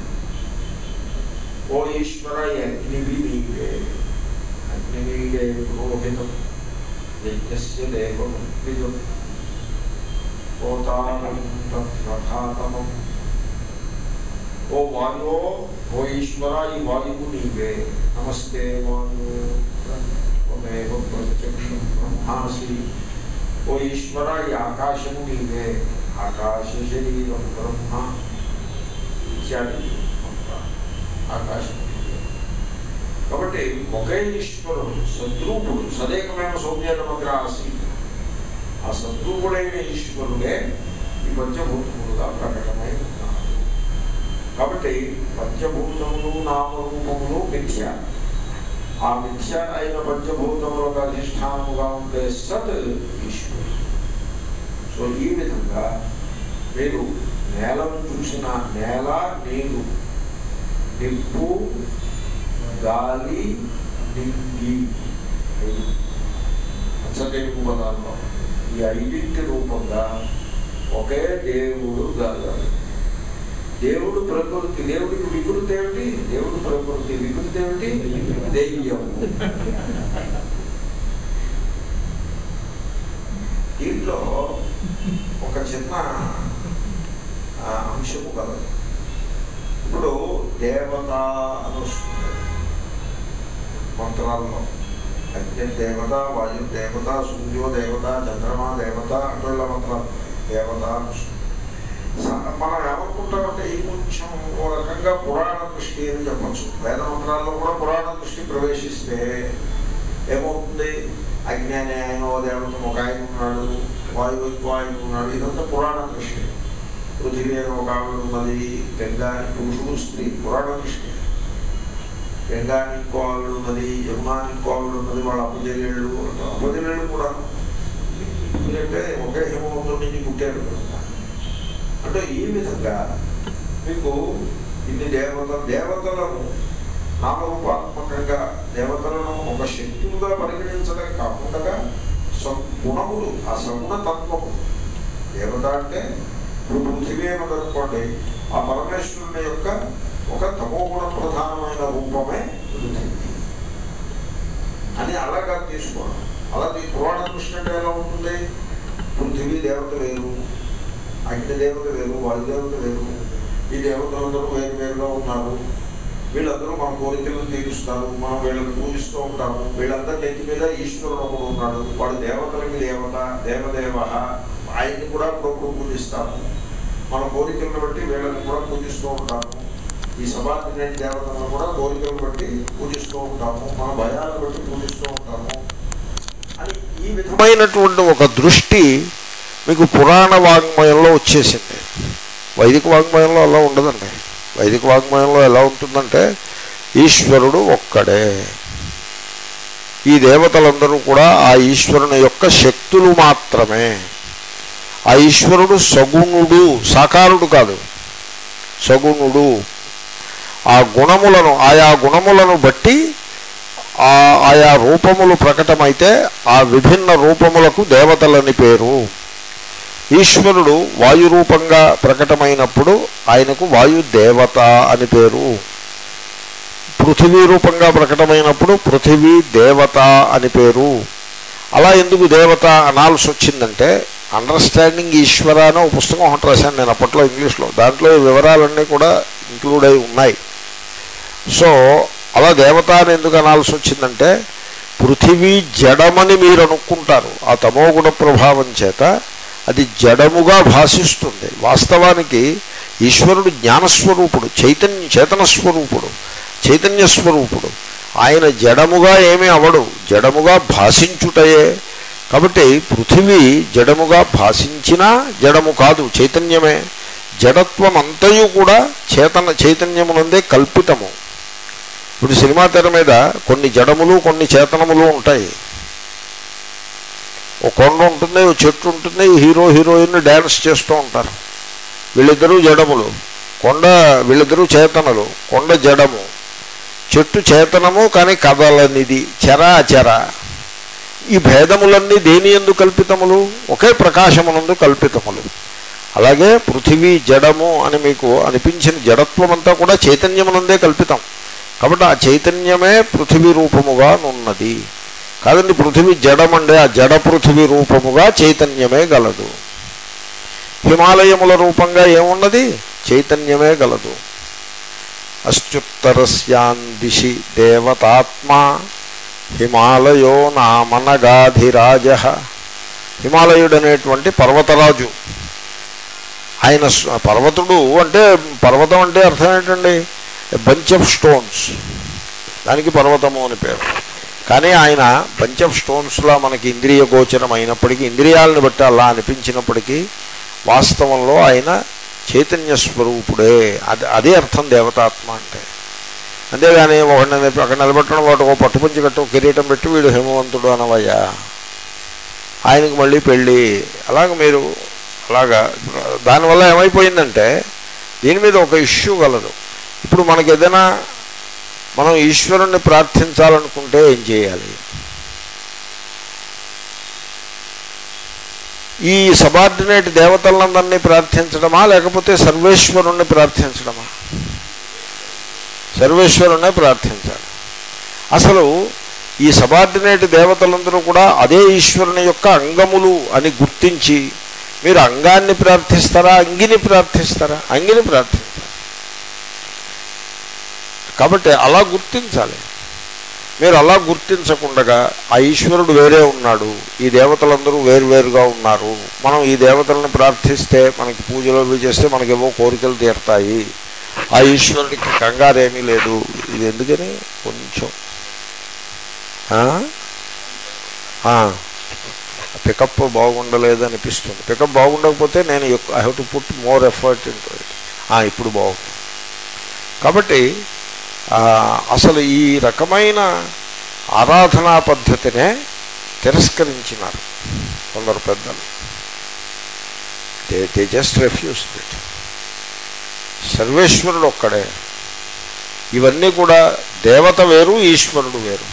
ఓ ఈశ్వర ఈ అగ్నివి నీవే అగ్నివీడే పురోహితం యజ్ఞస్య దేవం విజం ఓతానం తత్రథాతమం ఓ వాయో ఓ ఈశ్వర ఈ వాయువు నీవే నమస్తే వాయు త్వమేవ ప్రత్యక్షం బ్రహ్మాసి ఓ ఈశ్వర ఈ ఆకాశము నీవే ఆకాశ శరీరం బ్రహ్మ ఇత్యాది ఆకాశం నీవే. కాబట్టి ఒకే ఈశ్వరుడు సద్రూపుడు సదేకమైన సౌమ్యమగ్ర ఆసీత్ ఆ సద్రూపుడైన ఈశ్వరుడే ఈ పంచభూతములుగా ప్రకటమై ఉన్నారు కాబట్టి పంచభూతములు నామరూపములు మిథ్య ఆ మిథ్య అయిన పంచభూతములకు అధిష్టానముగా ఉండే సత్ ఈశ్వరుడు సో ఈ విధంగా మీరు నేలను చూసిన నేల నీరు నిప్పు గాలి నింగి ఐదు. పంచదేవు పదాల్లో ఈ ఐదింటి రూపంగా ఒకే దేవుడు గాలి దేవుడు ప్రకృతి దేవుడికి వికృతి ఏమిటి దేవుడు ప్రకృతి వికృతి ఏమిటి దెయ్యం దీంట్లో ఒక చిన్న ఆ, అంశము కలదు ఇప్పుడు దేవత అని వస్తుంది మంత్రాల్లో అగ్ని దేవత వాయు దేవత సూర్యో దేవత చంద్రమా దేవత అటుల మంత్రాలు దేవత అని వస్తుంది స- మనం ఏమనుకుంటామంటే ఈ కొంచెం ఓ రకంగా పురాణ దృష్టి అని చెప్పచ్చు వేద మంత్రాల్లో కూడా పురాణ దృష్టి ప్రవేశిస్తే ఏమవుతుంది అగ్ని అనే ఆయన ఓ దేవత ఒక ఆయన ఉన్నాడు వాయువు ఇంకో ఆయన ఉన్నాడు ఇదంతా పురాణ దృష్టి పృథివీ అని ఒక ఆవిడ ఉన్నది గంగా అని పురుషుడు స్త్రీ పురాణ దృష్టి గంగా అని ఇంకో ఆవిడ ఉన్నది యమునా అని ఇంకో ఆవిడ ఉన్నది వాళ్ళ అప్పజల్లేళ్ళు అప్పజల్లేళ్ళు కూడా ఎందుకంటే ఒకే హిమవంతుడి నుంచి పుట్టారు కనుక అంటే ఈ విధంగా మీకు ఇన్ని దేవత దేవతలను నామరూపాత్మకంగా దేవతలను ఒక శక్తులుగా పరిగణించడం కాకుండా గుణములు ఆ సగుణ తత్వము దేవత అంటే ఇప్పుడు పృథివీ అని కనుక్కోండి ఆ పరమేశ్వరుని యొక్క ఒక తమోగుణ ప్రధానమైన రూపమే పృథివీ అని అలాగా తీసుకోవడం అలా మీ పురాణ దృష్టి అంటే ఎలా ఉంటుంది పృథివీ దేవత వేరు అగ్ని దేవత వేరు వాయు దేవత వేరు ఈ దేవతలందరూ వేరు వేరుగా ఉన్నారు వీళ్ళందరూ మన కోరికలను తీరుస్తారు మనం వీళ్ళని పూజిస్తూ ఉంటాము వీళ్ళందరి నెత్తి మీద ఈశ్వరుడు ఒకడు ఉన్నాడు వాడు దేవతలకి దేవత దేవదేవ ఆయన్ని కూడా అప్పుడప్పుడు పూజిస్తాము మన కోరికలను బట్టి వీళ్ళని కూడా పూజిస్తూ ఉంటాము ఈ సబార్డినేట్ దేవతలను కూడా కోరికలను బట్టి పూజిస్తూ ఉంటాము మన భయాలను బట్టి పూజిస్తూ ఉంటాము అని ఈ విధమైనటువంటి ఒక దృష్టి మీకు పురాణ వాంగ్మయంలో వచ్చేసింది వైదిక వాంగ్మయంలో అలా ఉండదండి వైదిక వాంగ్మయంలో ఎలా ఉంటుందంటే ఈశ్వరుడు ఒక్కడే ఈ దేవతలందరూ కూడా ఆ ఈశ్వరుని యొక్క శక్తులు మాత్రమే ఆ ఈశ్వరుడు సగుణుడు సాకారుడు కాదు సగుణుడు ఆ గుణములను ఆయా గుణములను బట్టి ఆ ఆయా రూపములు ప్రకటమైతే ఆ విభిన్న రూపములకు దేవతలని పేరు ఈశ్వరుడు వాయు రూపంగా ప్రకటమైనప్పుడు ఆయనకు వాయు దేవత అని పేరు పృథివీ రూపంగా ప్రకటమైనప్పుడు పృథివీ దేవత అని పేరు అలా ఎందుకు దేవత అనాల్సి వచ్చిందంటే అండర్స్టాండింగ్ ఈశ్వర అనే ఒక పుస్తకం ఒకటి రాశాను నేను అప్పట్లో ఇంగ్లీష్లో దాంట్లో ఈ వివరాలన్నీ కూడా ఇంక్లూడ్ అయి ఉన్నాయి సో అలా దేవత అని ఎందుకు అనాల్సి వచ్చిందంటే పృథివీ జడమని మీరు అనుకుంటారు ఆ తమోగుణ ప్రభావం చేత అది జడముగా భాషిస్తుంది వాస్తవానికి ఈశ్వరుడు జ్ఞానస్వరూపుడు చైతన్య చేతన స్వరూపుడు చైతన్య స్వరూపుడు ఆయన జడముగా ఏమీ అవడు జడముగా భాషించుటయే కాబట్టి పృథివీ జడముగా భాషించినా జడము కాదు చైతన్యమే జడత్వం అంతయు కూడా చేతన చైతన్యమునందే కల్పితము ఇప్పుడు సినిమా తెర మీద కొన్ని జడములు కొన్ని చేతనములు ఉంటాయి ఓ కొండ ఉంటుంది ఓ చెట్టు ఉంటుంది హీరో హీరోయిన్ డ్యాన్స్ చేస్తూ ఉంటారు వీళ్ళిద్దరూ జడములు కొండ వీళ్ళిద్దరూ చేతనలు కొండ జడము చెట్టు చేతనము కానీ కదలనిది చెర అచెర ఈ భేదములన్నీ దేని ఎందు కల్పితములు ఒకే ప్రకాశమునందు కల్పితములు అలాగే పృథివీ జడము అని మీకు అనిపించిన జడత్వం అంతా కూడా చైతన్యమునందే కల్పితం కాబట్టి ఆ చైతన్యమే పృథివీ రూపముగా నున్నది కాదండి పృథివీ జడమండే ఆ జడ పృథివీ రూపముగా చైతన్యమే గలదు హిమాలయముల రూపంగా ఏమున్నది చైతన్యమే గలదు అశ్చుత్తరస్యాన్ దిశి దేవతాత్మా హిమాలయో నామనగాధిరాజ హిమాలయుడు అనేటువంటి పర్వతరాజు ఆయన స్వ- పర్వతుడు అంటే పర్వతం అంటే అర్థం ఏంటండి బంచ్ ఆఫ్ స్టోన్స్ దానికి పర్వతము అని పేరు కానీ ఆయన బంచ్ ఆఫ్ స్టోన్స్లా మనకి ఇంద్రియ గోచరం అయినప్పటికీ ఇంద్రియాలను బట్టి అలా అనిపించినప్పటికీ వాస్తవంలో ఆయన చైతన్య స్వరూపుడే అది అదే అర్థం దేవతాత్మ అంటే అంతేగాని ఒకడిని నిలబె- అక్కడ నిలబెట్టడం వాడు ఒక పట్టుపంచి కట్టు కిరీటం పెట్టి వీడు హిమవంతుడు అనవయ్యా ఆయనకు మళ్ళీ పెళ్ళి అలాగ మీరు అలాగా దానివల్ల ఏమైపోయిందంటే దీని మీద ఒక ఇష్యూ కలదు ఇప్పుడు మనకి ఏదైనా మనం ఈశ్వరుణ్ణి ప్రార్థించాలనుకుంటే ఏం చేయాలి ఈ సబార్డినేట్ దేవతలందరినీ ప్రార్థించడమా లేకపోతే సర్వేశ్వరుణ్ణి ప్రార్థించడమా సర్వేశ్వరుణ్ణే ప్రార్థించాలి అసలు ఈ సబార్డినేట్ దేవతలందరూ కూడా అదే ఈశ్వరుని యొక్క అంగములు అని గుర్తించి మీరు అంగాన్ని ప్రార్థిస్తారా అంగిని ప్రార్థిస్తారా అంగిని ప్రార్థిస్తారు కాబట్టి అలా గుర్తించాలి మీరు అలా గుర్తించకుండగా ఆ ఈశ్వరుడు వేరే ఉన్నాడు ఈ దేవతలందరూ వేరువేరుగా ఉన్నారు మనం ఈ దేవతలను ప్రార్థిస్తే మనకి పూజలు అవి చేస్తే మనకేవో కోరికలు తీరుతాయి ఆ ఈశ్వరుడికి కంగారేమీ లేదు ఇది ఎందుకని కొంచెం పికప్ బాగుండలేదు అనిపిస్తుంది పికప్ బాగుండకపోతే నేను I have to put more effort into it ఇప్పుడు బాగుంది కాబట్టి ఆ, అసలు ఈ రకమైన ఆరాధనా పద్ధతినే తిరస్కరించినారు కొందరు పెద్దలు they they just refuse it సర్వేశ్వరుడు ఒక్కడే ఇవన్నీ కూడా దేవత వేరు ఈశ్వరుడు వేరు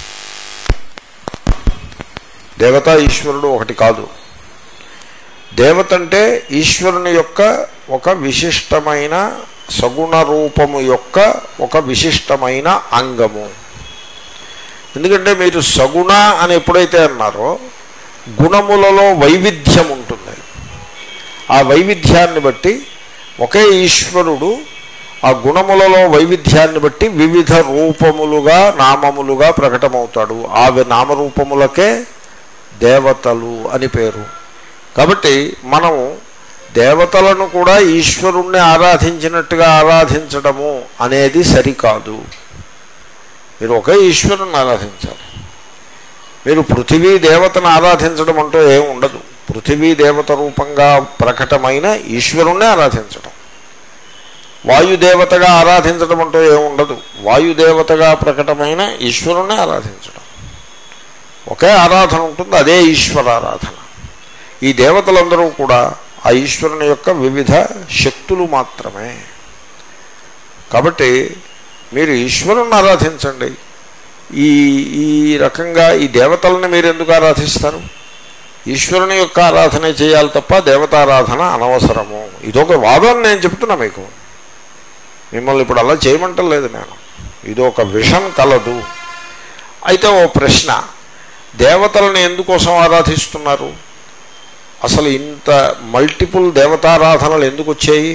దేవత ఈశ్వరుడు ఒకటి కాదు దేవత అంటే ఈశ్వరుని యొక్క ఒక విశిష్టమైన సగుణ రూపము యొక్క ఒక విశిష్టమైన అంగము ఎందుకంటే మీరు సగుణ అని ఎప్పుడైతే అన్నారో గుణములలో వైవిధ్యం ఉంటుంది ఆ వైవిధ్యాన్ని బట్టి ఒకే ఈశ్వరుడు ఆ గుణములలో వైవిధ్యాన్ని బట్టి వివిధ రూపములుగా నామములుగా ప్రకటమవుతాడు ఆ వి- నామరూపములకే దేవతలు అని పేరు కాబట్టి మనము దేవతలను కూడా ఈశ్వరుణ్ణి ఆరాధించినట్టుగా ఆరాధించడము అనేది సరికాదు మీరు ఒకే ఈశ్వరుని ఆరాధించాలి మీరు పృథివీ దేవతను ఆరాధించడం అంటూ ఏం ఉండదు పృథివీ దేవత రూపంగా ప్రకటమైన ఈశ్వరుణ్ణి ఆరాధించడం వాయుదేవతగా ఆరాధించడం అంటూ ఏం ఉండదు వాయుదేవతగా ప్రకటమైన ఈశ్వరుణ్ణి ఆరాధించడం ఒకే ఆరాధన ఉంటుంది అదే ఈశ్వరారాధన ఈ దేవతలందరూ కూడా ఆ ఈశ్వరుని యొక్క వివిధ శక్తులు మాత్రమే కాబట్టి మీరు ఈశ్వరుని ఆరాధించండి ఈ ఈ రకంగా ఈ దేవతలను మీరు ఎందుకు ఆరాధిస్తారు ఈశ్వరుని యొక్క ఆరాధన చేయాలి తప్ప దేవతారాధన అనవసరము ఇదొక వాదం నేను చెప్తున్నా మీకు మిమ్మల్ని ఇప్పుడు అలా చేయమంటలేదు నేను ఇది ఒక విషం కలదు అయితే ఓ ప్రశ్న దేవతలను ఎందుకోసం ఆరాధిస్తున్నారు అసలు ఇంత మల్టిపుల్ దేవతారాధనలు ఎందుకు వచ్చాయి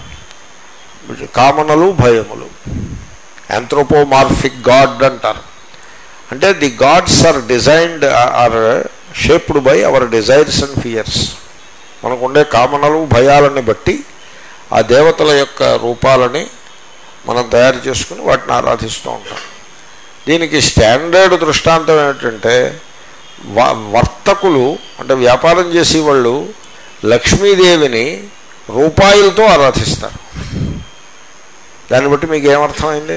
కామనలు భయములు యాంథ్రోపోమార్ఫిక్ గాడ్ అంటారు అంటే the gods are designed or shaped by our desires and fears మనకుండే కామనలు భయాలని బట్టి ఆ దేవతల యొక్క రూపాలని మనం తయారు చేసుకుని వాటిని ఆరాధిస్తూ ఉంటాం దీనికి స్టాండర్డ్ దృష్టాంతం ఏమిటంటే వ- వర్తకులు అంటే వ్యాపారం చేసేవాళ్ళు లక్ష్మీదేవిని రూపాయలతో ఆరాధిస్తారు దాన్ని బట్టి మీకు ఏమర్థమైంది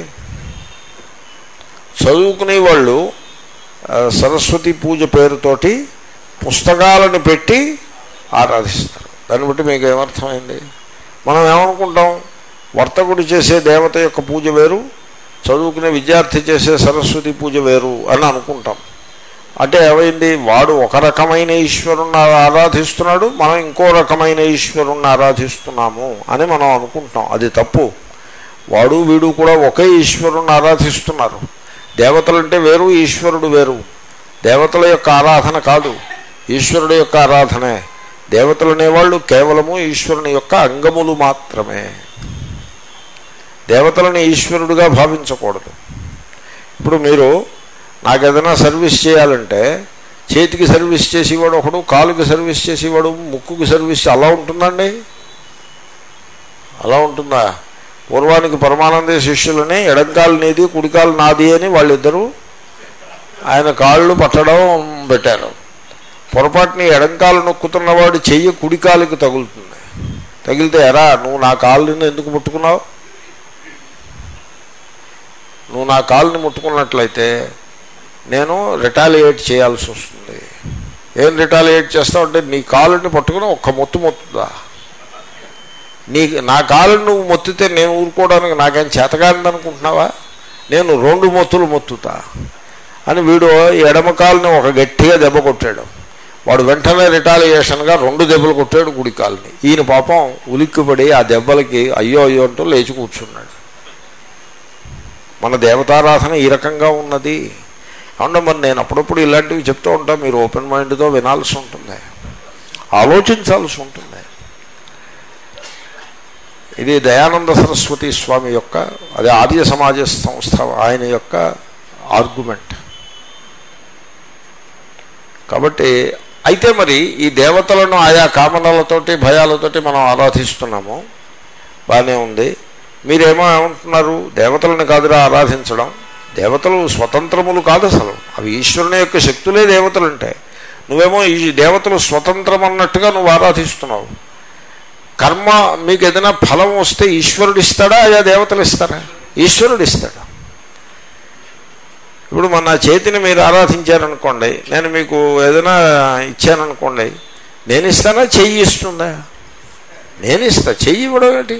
చదువుకునే వాళ్ళు ఆ, సరస్వతి పూజ పేరుతోటి పుస్తకాలను పెట్టి ఆరాధిస్తారు దాన్ని బట్టి మీకు ఏమర్థమైంది మనం ఏమనుకుంటాం వర్తకుడు చేసే దేవత యొక్క పూజ వేరు చదువుకునే విద్యార్థి చేసే సరస్వతి పూజ వేరు అని అనుకుంటాం అంటే ఏమైంది వాడు ఒక రకమైన ఈశ్వరుణ్ణి ఆరాధిస్తున్నాడు మనం ఇంకో రకమైన ఈశ్వరుణ్ణి ఆరాధిస్తున్నాము అని మనం అనుకుంటాం అది తప్పు వాడు వీడు కూడా ఒకే ఈశ్వరుణ్ణి ఆరాధిస్తున్నారు దేవతలంటే వేరు ఈశ్వరుడు వేరు దేవతల యొక్క ఆరాధన కాదు ఈశ్వరుడు యొక్క ఆరాధనే దేవతలు అనేవాళ్ళు కేవలము ఈశ్వరుని యొక్క అంగములు మాత్రమే దేవతలను ఈశ్వరుడుగా భావించకూడదు ఇప్పుడు మీరు నాకు ఏదైనా సర్వీస్ చేయాలంటే చేతికి సర్వీస్ చేసేవాడు ఒకడు కాలుకి సర్వీస్ చేసేవాడు ముక్కుకి సర్వీస్ అలా ఉంటుందండి అలా ఉంటుందా పూర్వానికి పరమానంద శిష్యులని ఎడంకాలు నీది కుడికాలు నాది అని వాళ్ళిద్దరూ ఆయన కాళ్ళు పట్టడం పెట్టారు పొరపాటుని ఎడంకాలు నొక్కుతున్నవాడు చెయ్యి కుడికాలుకి తగులుతుంది తగిలితే ఎరా నువ్వు నా కాళ్ళని ఎందుకు ముట్టుకున్నావు నువ్వు నా కాలుని ముట్టుకున్నట్లయితే నేను రిటాలియేట్ చేయాల్సి వస్తుంది ఏం రిటాలియేట్ చేస్తావు అంటే నీ కాలుని పట్టుకుని ఒక్క మొత్తు మొత్తుదా నీ నా కాలుని నువ్వు మొత్తితే నేను ఊరుకోవడానికి నాకేం చేతగానిది అనుకుంటున్నావా నేను రెండు మొత్తులు మొత్తుతా అని వీడు ఎడమ కాలుని ఒక గట్టిగా దెబ్బ కొట్టాడు వాడు వెంటనే రిటాలియేషన్గా రెండు దెబ్బలు కొట్టాడు కుడి కాలుని ఈయన పాపం ఉలిక్కిపడి ఆ దెబ్బలకి అయ్యో అయ్యో అంటూ లేచి కూర్చున్నాడు మన దేవతారాధన ఈ రకంగా ఉన్నది అవును మరి నేను అప్పుడప్పుడు ఇలాంటివి చెప్తూ ఉంటా మీరు ఓపెన్ మైండ్తో వినాల్సి ఉంటుంది ఆలోచించాల్సి ఉంటుంది ఇది దయానంద సరస్వతి స్వామి యొక్క అదే ఆర్య సమాజ సంస్థ ఆయన యొక్క ఆర్గ్యుమెంట్ కాబట్టి అయితే మరి ఈ దేవతలను ఆయా కామనలతోటి భయాలతోటి మనం ఆరాధిస్తున్నాము బాగానే ఉంది మీరేమో ఏమంటున్నారు దేవతలను కాదురా ఆరాధించడం దేవతలు స్వతంత్రములు కాదు అసలు అవి ఈశ్వరుని యొక్క శక్తులే దేవతలు అంటే నువ్వేమో ఈ దేవతలు స్వతంత్రం అన్నట్టుగా నువ్వు ఆరాధిస్తున్నావు కర్మ మీకు ఏదైనా ఫలం వస్తే ఈశ్వరుడు ఇస్తాడా ఆయా దేవతలు ఇస్తారా ఈశ్వరుడు ఇస్తాడు ఇప్పుడు మన చేతిని మీరు ఆరాధించారనుకోండి నేను మీకు ఏదైనా ఇచ్చాననుకోండి నేను ఇస్తానా చెయ్యి ఇస్తుందా నేను ఇస్తా చెయ్యి ఇవ్వడం ఏంటి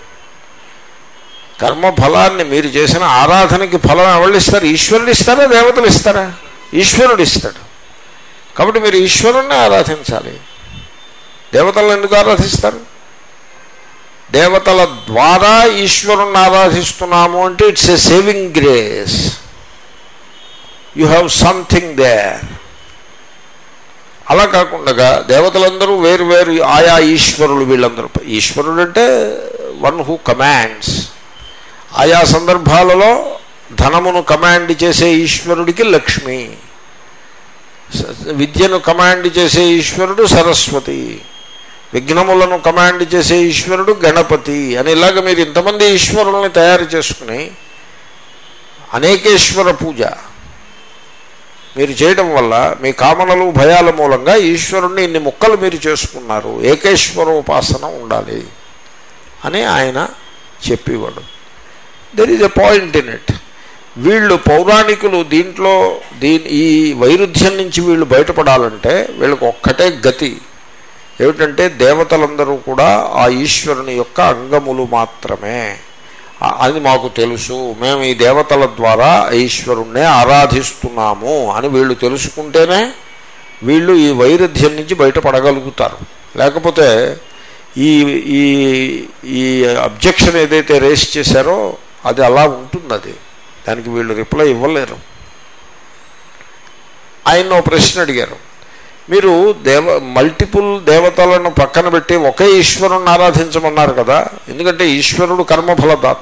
కర్మ ఫలాన్ని మీరు చేసిన ఆరాధనకి ఫలం ఎవరు ఇస్తారు ఈశ్వరుడు ఇస్తారా దేవతలు ఇస్తారా ఈశ్వరుడు ఇస్తాడు కాబట్టి మీరు ఈశ్వరుణ్ణి ఆరాధించాలి దేవతలను ఎందుకు ఆరాధిస్తారు దేవతల ద్వారా ఈశ్వరుణ్ణి ఆరాధిస్తున్నాము అంటే it's a saving grace you have something there అలా కాకుండా దేవతలందరూ వేరు వేరు ఆయా ఈశ్వరులు వీళ్ళందరూ ఈశ్వరుడు అంటే వన్ హూ కమాండ్స్ ఆయా సందర్భాలలో ధనమును కమాండ్ చేసే ఈశ్వరుడికి లక్ష్మి స- విద్యను కమాండ్ చేసే ఈశ్వరుడు సరస్వతి విఘ్నములను కమాండ్ చేసే ఈశ్వరుడు గణపతి అని ఇలాగ మీరు ఇంతమంది ఈశ్వరుల్ని తయారు చేసుకుని అనేకేశ్వర పూజ మీరు చేయడం వల్ల మీ కామనలు భయాల మూలంగా ఈశ్వరుణ్ణి ఇన్ని ముక్కలు మీరు చేసుకున్నారు ఏకేశ్వరోపాసన ఉండాలి అని ఆయన చెప్పేవాడు there is a point in it వీళ్ళు పౌరాణికులు దీంట్లో దీని ఈ వైరుధ్యం నుంచి వీళ్ళు బయటపడాలంటే వీళ్ళకి ఒక్కటే గతి ఏమిటంటే దేవతలందరూ కూడా ఆ ఈశ్వరుని యొక్క అంగములు మాత్రమే ఆ- అది మాకు తెలుసు మేము ఈ దేవతల ద్వారా ఈశ్వరుణ్ణే ఆరాధిస్తున్నాము అని వీళ్ళు తెలుసుకుంటేనే వీళ్ళు ఈ వైరుధ్యం నుంచి బయటపడగలుగుతారు లేకపోతే ఈ ఈ ఈ అబ్జెక్షన్ ఏదైతే రేస్ చేశారో అది అలా ఉంటుంది అది దానికి వీళ్ళు రిప్లై ఇవ్వలేరు ఆయన ఓ ప్రశ్న అడిగారు మీరు దేవ మల్టిపుల్ దేవతలను పక్కన పెట్టి ఒకే ఈశ్వరుని ఆరాధించమన్నారు కదా ఎందుకంటే ఈశ్వరుడు కర్మఫలదాత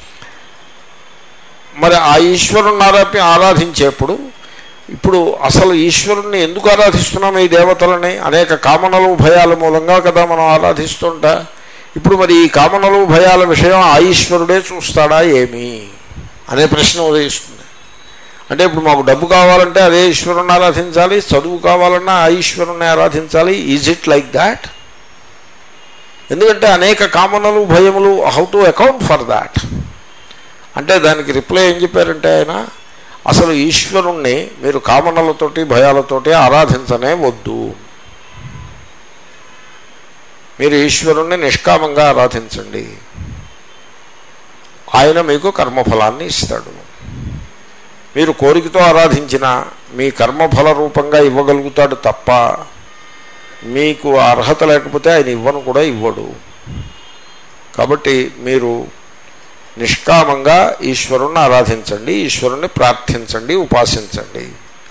మరి ఆ ఈశ్వరుని ఆరాపి ఆరాధించేప్పుడు ఇప్పుడు అసలు ఈశ్వరుణ్ణి ఎందుకు ఆరాధిస్తున్నాం ఈ దేవతలని అనేక కామనలు భయాల మూలంగా కదా మనం ఆరాధిస్తుంటా ఇప్పుడు మరి ఈ కామనలు భయాల విషయం ఆ ఈశ్వరుడే చూస్తాడా ఏమి అనే ప్రశ్న ఉదయిస్తుంది అంటే ఇప్పుడు మాకు డబ్బు కావాలంటే అదే ఈశ్వరుని ఆరాధించాలి చదువు కావాలన్నా ఆ ఈశ్వరుని ఆరాధించాలి ఈజ్ ఇట్ లైక్ దాట్ ఎందుకంటే అనేక కామనలు భయములు how to account for that అంటే దానికి రిప్లై ఏం చెప్పారంటే ఆయన అసలు ఈశ్వరుణ్ణి మీరు కామనలతోటి భయాలతోటి ఆరాధించనే వద్దు మీరు ఈశ్వరుణ్ణి నిష్కామంగా ఆరాధించండి ఆయన మీకు కర్మఫలాన్ని ఇస్తాడు మీరు కోరికతో ఆరాధించిన మీ కర్మఫల రూపంగా ఇవ్వగలుగుతాడు తప్ప మీకు ఆ అర్హత లేకపోతే ఆయన ఇవ్వను కూడా ఇవ్వడు కాబట్టి మీరు నిష్కామంగా ఈశ్వరుణ్ణి ఆరాధించండి ఈశ్వరుణ్ణి ప్రార్థించండి ఉపాసించండి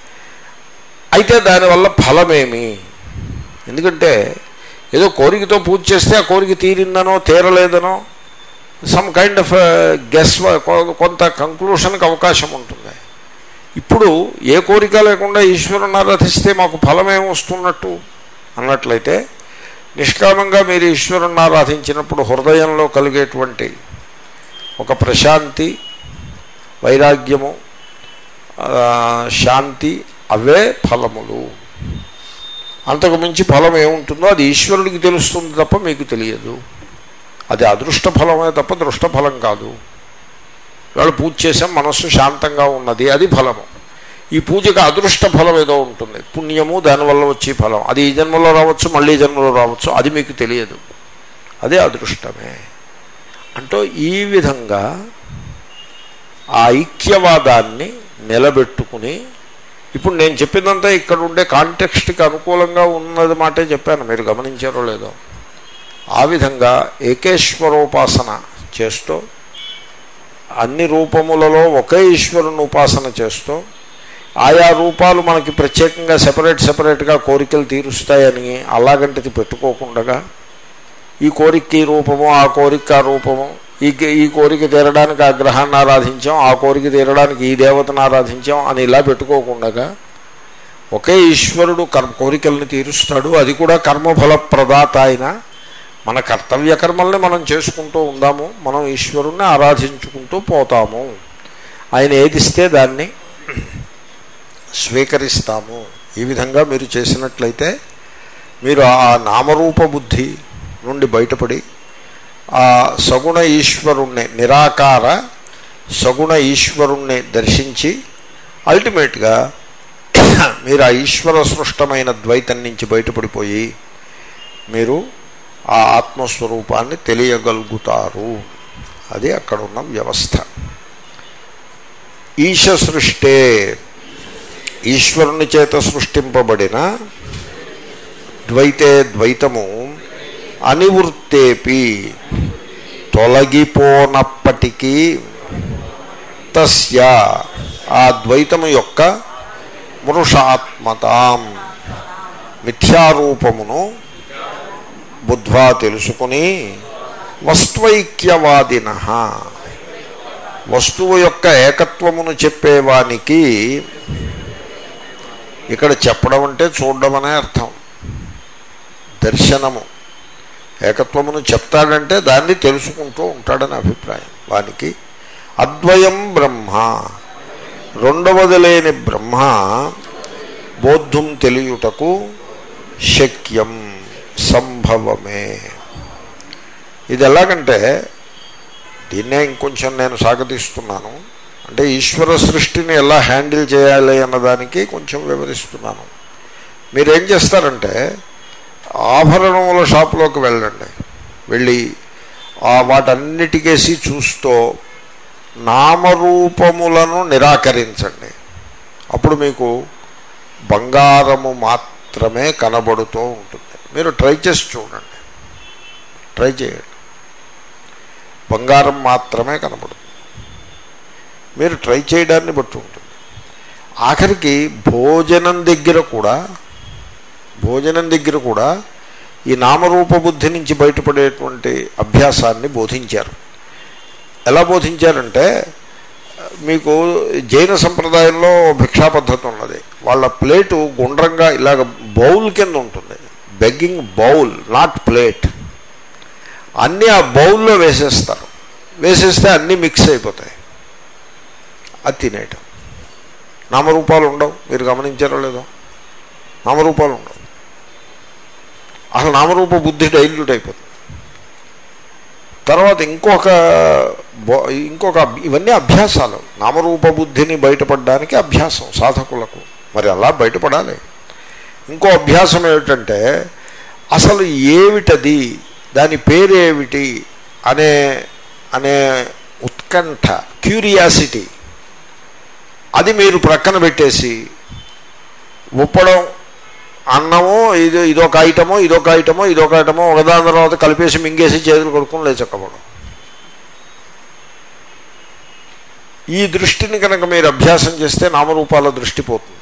అయితే దానివల్ల ఫలమేమి ఎందుకంటే ఏదో కోరికతో పూజ చేస్తే ఆ కోరిక తీరిందనో తీరలేదనో సమ్ కైండ్ ఆఫ్ గెస్ కొంత కంక్లూషన్కి అవకాశం ఉంటుంది ఇప్పుడు ఏ కోరిక లేకుండా ఈశ్వరుని ఆరాధిస్తే మాకు ఫలమేం వస్తున్నట్టు అన్నట్లయితే నిష్కామంగా మీరు ఈశ్వరుని ఆరాధించినప్పుడు హృదయంలో కలిగేటువంటి ఒక ప్రశాంతి వైరాగ్యము ఆ, శాంతి అవే ఫలములు అంతకు మించి ఫలం ఏముంటుందో అది ఈశ్వరుడికి తెలుస్తుంది తప్ప మీకు తెలియదు అది అదృష్ట ఫలమే తప్ప దృష్ట ఫలం కాదు ఇవాళ పూజ చేసాం మనస్సు శాంతంగా ఉన్నది అది ఫలము ఈ పూజకి అదృష్ట ఫలం ఏదో ఉంటుంది పుణ్యము దానివల్ల వచ్చే ఫలం అది ఈ జన్మలో రావచ్చు మళ్ళీ ఈ జన్మలో రావచ్చు అది మీకు తెలియదు అదే అదృష్టమే అంటూ ఈ విధంగా ఆ ఐక్యవాదాన్ని నిలబెట్టుకుని ఇప్పుడు నేను చెప్పిందంతా ఇక్కడ ఉండే కాంటెక్స్ట్కి అనుకూలంగా ఉన్నది మాటే చెప్పాను మీరు గమనించారో లేదో ఆ విధంగా ఏకేశ్వరోపాసన చేస్తూ అన్ని రూపములలో ఒకే ఈశ్వరుని ఉపాసన చేస్తూ ఆయా రూపాలు మనకి ప్రత్యేకంగా సెపరేట్ సెపరేట్గా కోరికలు తీరుస్తాయని అలాగంటిది పెట్టుకోకుండా ఈ కోరిక ఈ రూపము ఆ కోరిక ఆ రూపము ఈ ఈ కోరిక తీరడానికి ఆ గ్రహాన్ని ఆరాధించాం ఆ కోరిక తీరడానికి ఈ దేవతను ఆరాధించాం అని ఇలా పెట్టుకోకుండా ఒకే ఈశ్వరుడు కర్మ కోరికల్ని తీరుస్తాడు అది కూడా కర్మఫల ప్రదాత అయిన మన కర్తవ్య కర్మల్ని మనం చేసుకుంటూ ఉందాము మనం ఈశ్వరుణ్ణి ఆరాధించుకుంటూ పోతాము ఆయన ఏదిస్తే దాన్ని స్వీకరిస్తాము ఈ విధంగా మీరు చేసినట్లయితే మీరు ఆ నామరూప బుద్ధి నుండి బయటపడి ఆ సగుణ ఈశ్వరుణ్ణి నిరాకార సగుణ ఈశ్వరుణ్ణి దర్శించి అల్టిమేట్గా మీరు ఆ ఈశ్వర సృష్టమైన ద్వైతం నుంచి బయటపడిపోయి మీరు ఆ ఆత్మస్వరూపాన్ని తెలియగలుగుతారు అది అక్కడ ఉన్న వ్యవస్థ ఈశ సృష్టే ఈశ్వరుని చేత సృష్టింపబడిన ద్వైతే ద్వైతము అనివృత్తేపి తొలగిపోనప్పటికీ తస్య ఆ ద్వైతము యొక్క మృషాత్మతాం మిథ్యారూపమును బుద్ధ్వా తెలుసుకుని వస్త్వైక్యవాదిన వస్తువు యొక్క ఏకత్వమును చెప్పేవానికి ఇక్కడ చెప్పడం అంటే చూడడం అనే అర్థం దర్శనము ఏకత్వమును చెప్తాడంటే దాన్ని తెలుసుకుంటూ ఉంటాడని అభిప్రాయం వానికి అద్వయం బ్రహ్మ రెండవది లేని బ్రహ్మ బోద్ధం తెలియుటకు శక్యం సంభవమే ఇది ఎలాగంటే దీన్నే ఇంకొంచెం నేను సాగతీస్తున్నాను అంటే ఈశ్వర సృష్టిని ఎలా హ్యాండిల్ చేయాలి అన్నదానికి కొంచెం వివరిస్తున్నాను మీరేం చేస్తారంటే ఆభరణముల షాపులోకి వెళ్ళండి వెళ్ళి ఆ వాటన్నిటికేసి చూస్తూ నామరూపములను నిరాకరించండి అప్పుడు మీకు బంగారము మాత్రమే కనబడుతూ ఉంటుంది మీరు ట్రై చేసి చూడండి ట్రై చేయండి బంగారం మాత్రమే కనబడుతుంది మీరు ట్రై చేయడాన్ని బట్టి ఉంటుంది ఆఖరికి భోజనం దగ్గర కూడా భోజనం దగ్గర కూడా ఈ నామరూప బుద్ధి నుంచి బయటపడేటువంటి అభ్యాసాన్ని బోధించారు ఎలా బోధించారంటే మీకు జైన సంప్రదాయంలో భిక్షా పద్ధతి ఉన్నది వాళ్ళ ప్లేటు గుండ్రంగా ఇలాగ బౌల్ కింద ఉంటుంది బెగ్గింగ్ బౌల్ నాట్ ప్లేట్ అన్నీ ఆ బౌల్లో వేసేస్తారు వేసేస్తే అన్నీ మిక్స్ అయిపోతాయి అది తినేయటం నామరూపాలు ఉండవు మీరు గమనించారో లేదో నామరూపాలు ఉండవు అసలు నామరూప బుద్ధి డైల్యూట్ అయిపోతుంది తర్వాత ఇంకొక బో- ఇంకొక అభ్- ఇవన్నీ అభ్యాసాలు నామరూప బుద్ధిని బయటపడడానికి అభ్యాసం సాధకులకు మరి అలా బయటపడాలి ఇంకో అభ్యాసం ఏమిటంటే అసలు ఏమిటది దాని పేరేమిటి అనే అనే ఉత్కంఠ క్యూరియాసిటీ అది మీరు ప్రక్కన పెట్టేసి ఉప్పడం అన్నము ఇది ఇదొక ఐటమో ఇదొక ఐటమో ఇదొక ఐటమో ఒకదాని తర్వాత కలిపేసి మింగేసి చేతులు కొడుకుని లేచక్కబడం ఈ దృష్టిని కనుక మీరు అభ్యాసం చేస్తే నామరూపాల దృష్టి పోతుంది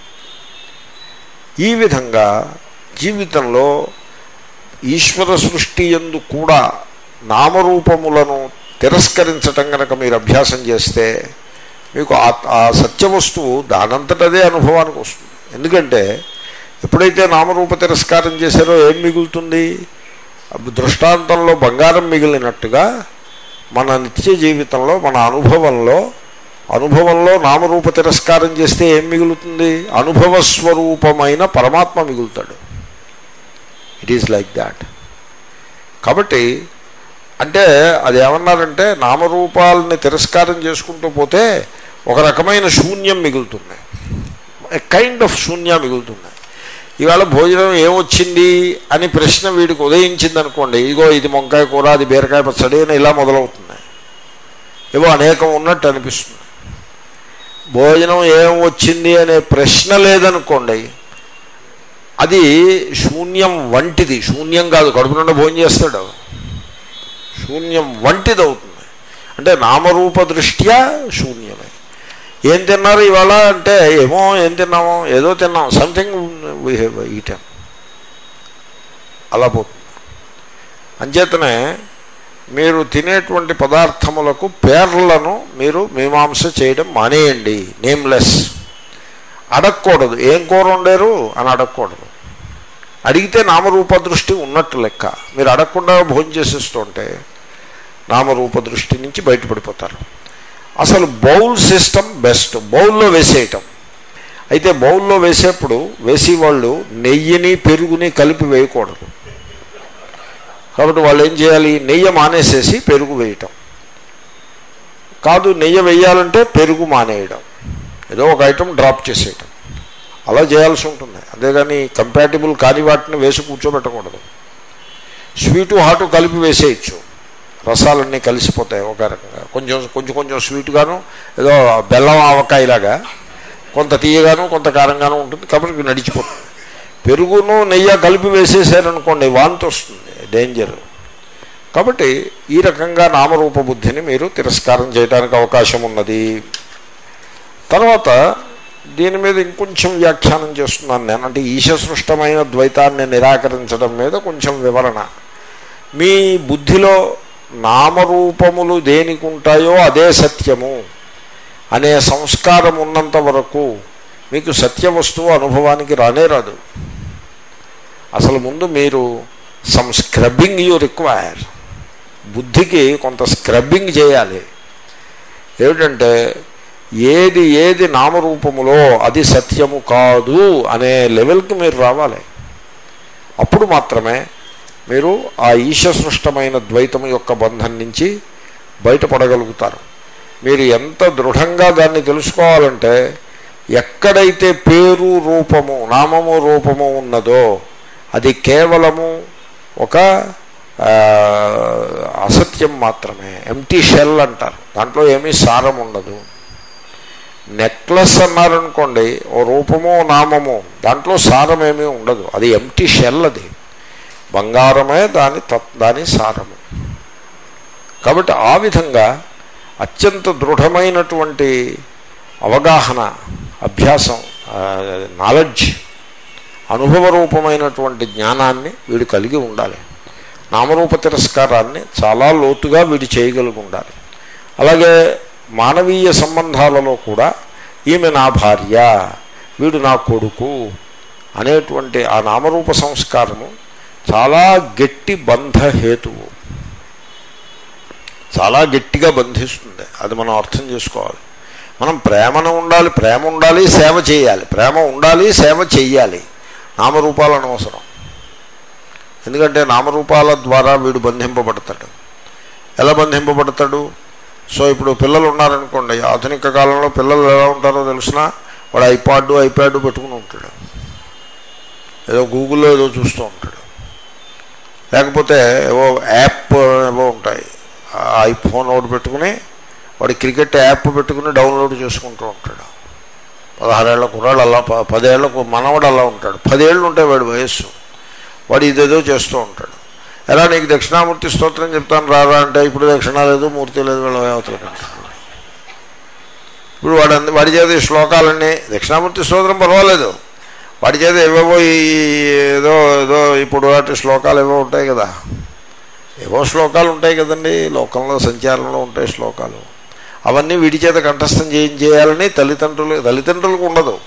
ఈ విధంగా జీవితంలో ఈశ్వర సృష్టి ఎందు కూడా నామరూపములను తిరస్కరించటం కనుక మీరు అభ్యాసం చేస్తే మీకు ఆ- ఆ సత్య వస్తువు దానంతటదే అనుభవానికి వస్తుంది ఎందుకంటే ఎప్పుడైతే నామరూప తిరస్కారం చేశారో ఏం మిగులుతుంది అప్పుడు దృష్టాంతంలో బంగారం మిగిలినట్టుగా మన నిత్య జీవితంలో మన అనుభవంలో అనుభవంలో నామరూప తిరస్కారం చేస్తే ఏం మిగులుతుంది అనుభవ స్వరూపమైన పరమాత్మ మిగులుతాడు ఇట్ ఈజ్ లైక్ దాట్ కాబట్టి అంటే అది ఏమన్నారంటే నామరూపాలని తిరస్కారం చేసుకుంటూ పోతే ఒక రకమైన శూన్యం మిగులుతుంది కైండ్ ఆఫ్ శూన్య మిగులుతుంది ఇవాళ భోజనం ఏమొచ్చింది అని ప్రశ్న వీడికి ఉదయించింది అనుకోండి ఇగో ఇది వంకాయ కూర అది బీరకాయ పచ్చడి అని ఇలా మొదలవుతుంది ఏవో అనేకం ఉన్నట్టు అనిపిస్తుంది భోజనం ఏం వచ్చింది అనే ప్రశ్న లేదనుకోండి అది శూన్యం వంటిది శూన్యం కాదు కడుపు నుండి భోజనం చేస్తాడు శూన్యం వంటిది అవుతుంది అంటే నామరూప దృష్ట్యా శూన్యమే ఏం తిన్నారు ఇవాళ అంటే ఏమో ఏం తిన్నామో ఏదో తిన్నాం సంథింగ్ వీ హ్యావ్ ఈటన్ అలా పోతుంది అంచేతనే మీరు తినేటువంటి పదార్థములకు పేర్లను మీరు మీమాంస చేయడం మానేయండి నేమ్లెస్ అడగకూడదు ఏం కూర వండారు అని అడగకూడదు అడిగితే నామరూప దృష్టి ఉన్నట్టు లెక్క మీరు అడగకుండా భోజనం చేసేస్తుంటే నామరూప దృష్టి నుంచి బయటపడిపోతారు అసలు బౌల్ సిస్టమ్ బెస్ట్ బౌల్లో వేసేయటం అయితే బౌల్లో వేసేప్పుడు వేసేవాళ్ళు నెయ్యిని పెరుగుని కలిపి వేయకూడదు కాబట్టి వాళ్ళు ఏం చేయాలి నెయ్యి మానేసేసి పెరుగు వేయటం కాదు నెయ్యి వేయాలంటే పెరుగు మానేయడం ఏదో ఒక ఐటమ్ డ్రాప్ చేసేయటం అలా చేయాల్సి ఉంటుంది అంతేగాని కంపాటిబుల్ కాని వాటిని వేసి కూర్చోబెట్టకూడదు స్వీటు హాటు కలిపి వేసేయచ్చు రసాలన్నీ కలిసిపోతాయి ఒక రకంగా కొంచెం కొంచెం కొంచెం స్వీట్గాను ఏదో బెల్లం ఆవకాయలాగా కొంత తీయగాను కొంత కారంగాను ఉంటుంది కాబట్టి నడిచిపోతుంది పెరుగును నెయ్యి కలిపి వేసేసారనుకోండి వాంతి వస్తుంది డేంజర్ కాబట్టి ఈ రకంగా నామరూప బుద్ధిని మీరు తిరస్కారం చేయడానికి అవకాశం ఉన్నది తర్వాత దీని మీద ఇంకొంచెం వ్యాఖ్యానం చేస్తున్నాను నేను అంటే ఈశసృష్టమైన ద్వైతాన్ని నిరాకరించడం మీద కొంచెం వివరణ మీ బుద్ధిలో నామరూపములు దేనికి ఉంటాయో అదే సత్యము అనే సంస్కారం ఉన్నంత వరకు మీకు సత్య వస్తువు అనుభవానికి రానే రాదు అసలు ముందు మీరు సమ్ స్క్రబ్బింగ్ యూ రిక్వైర్ బుద్ధికి కొంత స్క్రబ్బింగ్ చేయాలి ఏమిటంటే ఏది ఏది నామరూపములో అది సత్యము కాదు అనే లెవెల్కి మీరు రావాలి అప్పుడు మాత్రమే మీరు ఆ ఈశసృష్టమైన ద్వైతము యొక్క బంధం నుంచి బయటపడగలుగుతారు మీరు ఎంత దృఢంగా దాన్ని తెలుసుకోవాలంటే ఎక్కడైతే పేరు రూపము నామము రూపము ఉన్నదో అది కేవలము ఒక ఆ, అసత్యం మాత్రమే ఎంటీ షెల్ అంటారు దాంట్లో ఏమీ సారం ఉండదు నెక్లెస్ అన్నారనుకోండి ఓ రూపము నామము దాంట్లో సారం ఏమీ ఉండదు అది ఎంటీ షెల్ అది బంగారమే దాని తత్ దాని సారము కాబట్టి ఆ విధంగా అత్యంత దృఢమైనటువంటి అవగాహన అభ్యాసం నాలెడ్జ్ అనుభవరూపమైనటువంటి జ్ఞానాన్ని వీడు కలిగి ఉండాలి నామరూప తిరస్కారాన్ని చాలా లోతుగా వీడు చేయగలిగి ఉండాలి అలాగే మానవీయ సంబంధాలలో కూడా ఈమె నా భార్య వీడు నా కొడుకు అనేటువంటి ఆ నామరూప సంస్కారము చాలా గట్టి బంధ హేతువు చాలా గట్టిగా బంధిస్తుంది అది మనం అర్థం చేసుకోవాలి మనం ప్రేమను ఉండాలి ప్రేమ ఉండాలి సేవ చేయాలి ప్రేమ ఉండాలి సేవ చెయ్యాలి నామరూపాలు అనవసరం ఎందుకంటే నామరూపాల ద్వారా వీడు బంధింపబడతాడు ఎలా బంధింపబడతాడు సో ఇప్పుడు పిల్లలు ఉన్నారనుకోండి ఆధునిక కాలంలో పిల్లలు ఎలా ఉంటారో తెలిసిన వాడు ఐపాడ్ ఐప్యాడ్ పెట్టుకుని ఉంటాడు ఏదో గూగుల్లో ఏదో చూస్తూ ఉంటాడు లేకపోతే ఏవో యాప్ ఏవో ఉంటాయి ఆ ఐఫోన్ ఒకటి పెట్టుకుని వాడు క్రికెట్ యాప్ పెట్టుకుని డౌన్లోడ్ చేసుకుంటూ ఉంటాడు పదహారేళ్ల కుర్రాడు అలా ప- పదేళ్ల కు- మనవడు అలా ఉంటాడు పదేళ్ళు ఉంటాయి వాడి వయస్సు వాడు ఇదేదో చేస్తూ ఉంటాడు ఎలా నీకు దక్షిణామూర్తి స్తోత్రం చెప్తాను రారా అంటే ఇప్పుడు దక్షిణ లేదు మూర్తి లేదు వీళ్ళ అవతలకి అంటాడు. ఇప్పుడు వాడు అంద- వాడి చేత ఈ శ్లోకాలన్నీ దక్షిణామూర్తి స్తోత్రం పర్వాలేదు వాడి చేత ఏవేవో ఈ ఏదో ఏదో ఇప్పుడు వాటి శ్లోకాలు ఏవో ఉంటాయి కదా ఏవో శ్లోకాలు ఉంటాయి కదండి లోకంలో సంచారంలో ఉంటాయి శ్లోకాలు అవన్నీ వీడి చేత కంఠస్థం చేయించేయాలని తల్లిదండ్రులు తల్లిదండ్రులకు ఉండదు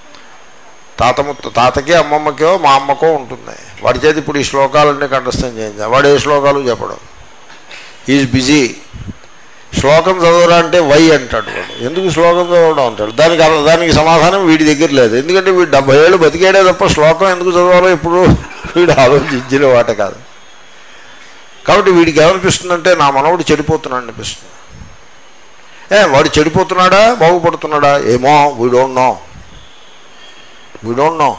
తాత ముత్త తాతకి అమ్మమ్మకో మా అమ్మకో ఉంటుంది వాడి చేతి ఇప్పుడు ఈ శ్లోకాలన్నీ కంఠస్థం చేయించాలి వాడు ఏ శ్లోకాలు చెప్పడం ఈజ్ బిజీ శ్లోకం చదవరా అంటే వై అంటాడు వాడు ఎందుకు శ్లోకం చదవడం అంటాడు దానికి అర్థం- దానికి సమాధానం వీడి దగ్గర లేదు ఎందుకంటే వీడు డెబ్బై ఏళ్ళు బతికేడే తప్ప శ్లోకం ఎందుకు చదవాలో ఇప్పుడు వీడు ఆలోచించిన వాట కాదు కాబట్టి వీడికి ఏమనిపిస్తుందంటే నా మనవడు చెడిపోతున్నాడు అనిపిస్తుంది ఏ వాడు చెడిపోతున్నాడా బాగుపడుతున్నాడా ఏమో we don't know we don't know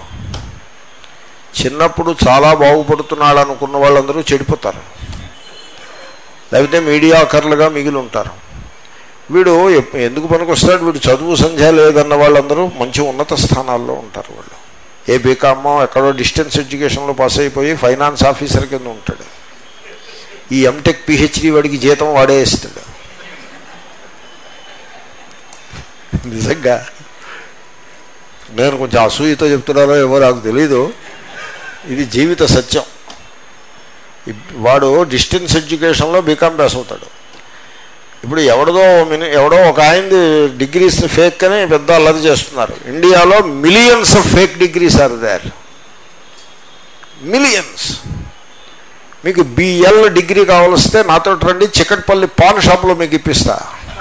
చిన్నప్పుడు చాలా బాగుపడుతున్నాడు అనుకున్న వాళ్ళందరూ చెడిపోతారు లేకపోతే మీడియాకర్లుగా మిగిలి ఉంటారు వీడు ఎప్- ఎందుకు పనికొస్తాడు వీడు చదువు సంధ్య లేదన్న వాళ్ళందరూ మంచి ఉన్నత స్థానాల్లో ఉంటారు వాళ్ళు ఏ బీకామో ఎక్కడో డిస్టెన్స్ ఎడ్యుకేషన్లో పాస్ అయిపోయి ఫైనాన్స్ ఆఫీసర్ కింద ఉంటాడు ఈ ఎంటెక్ పిహెచ్డి వాడికి జీతం వాడే ఇస్తాడు నిజంగా నేను కొంచెం అసూయతో చెప్తున్నానో ఏమో నాకు తెలీదు ఇది జీవిత సత్యం ఇప్- వాడు డిస్టెన్స్ ఎడ్యుకేషన్లో బీకామ్ పాస్ అవుతాడు ఇప్పుడు ఎవడదో మిని ఎవడో ఒక ఆయనది డిగ్రీస్ ఫేక్ అని పెద్ద అల్లరి చేస్తున్నారు ఇండియాలో millions of fake degrees are there millions మీకు బిఎల్ డిగ్రీ కావలిస్తే నాతో రండి చికట్పల్లి పాన్ షాప్లో మీకు ఇప్పిస్తా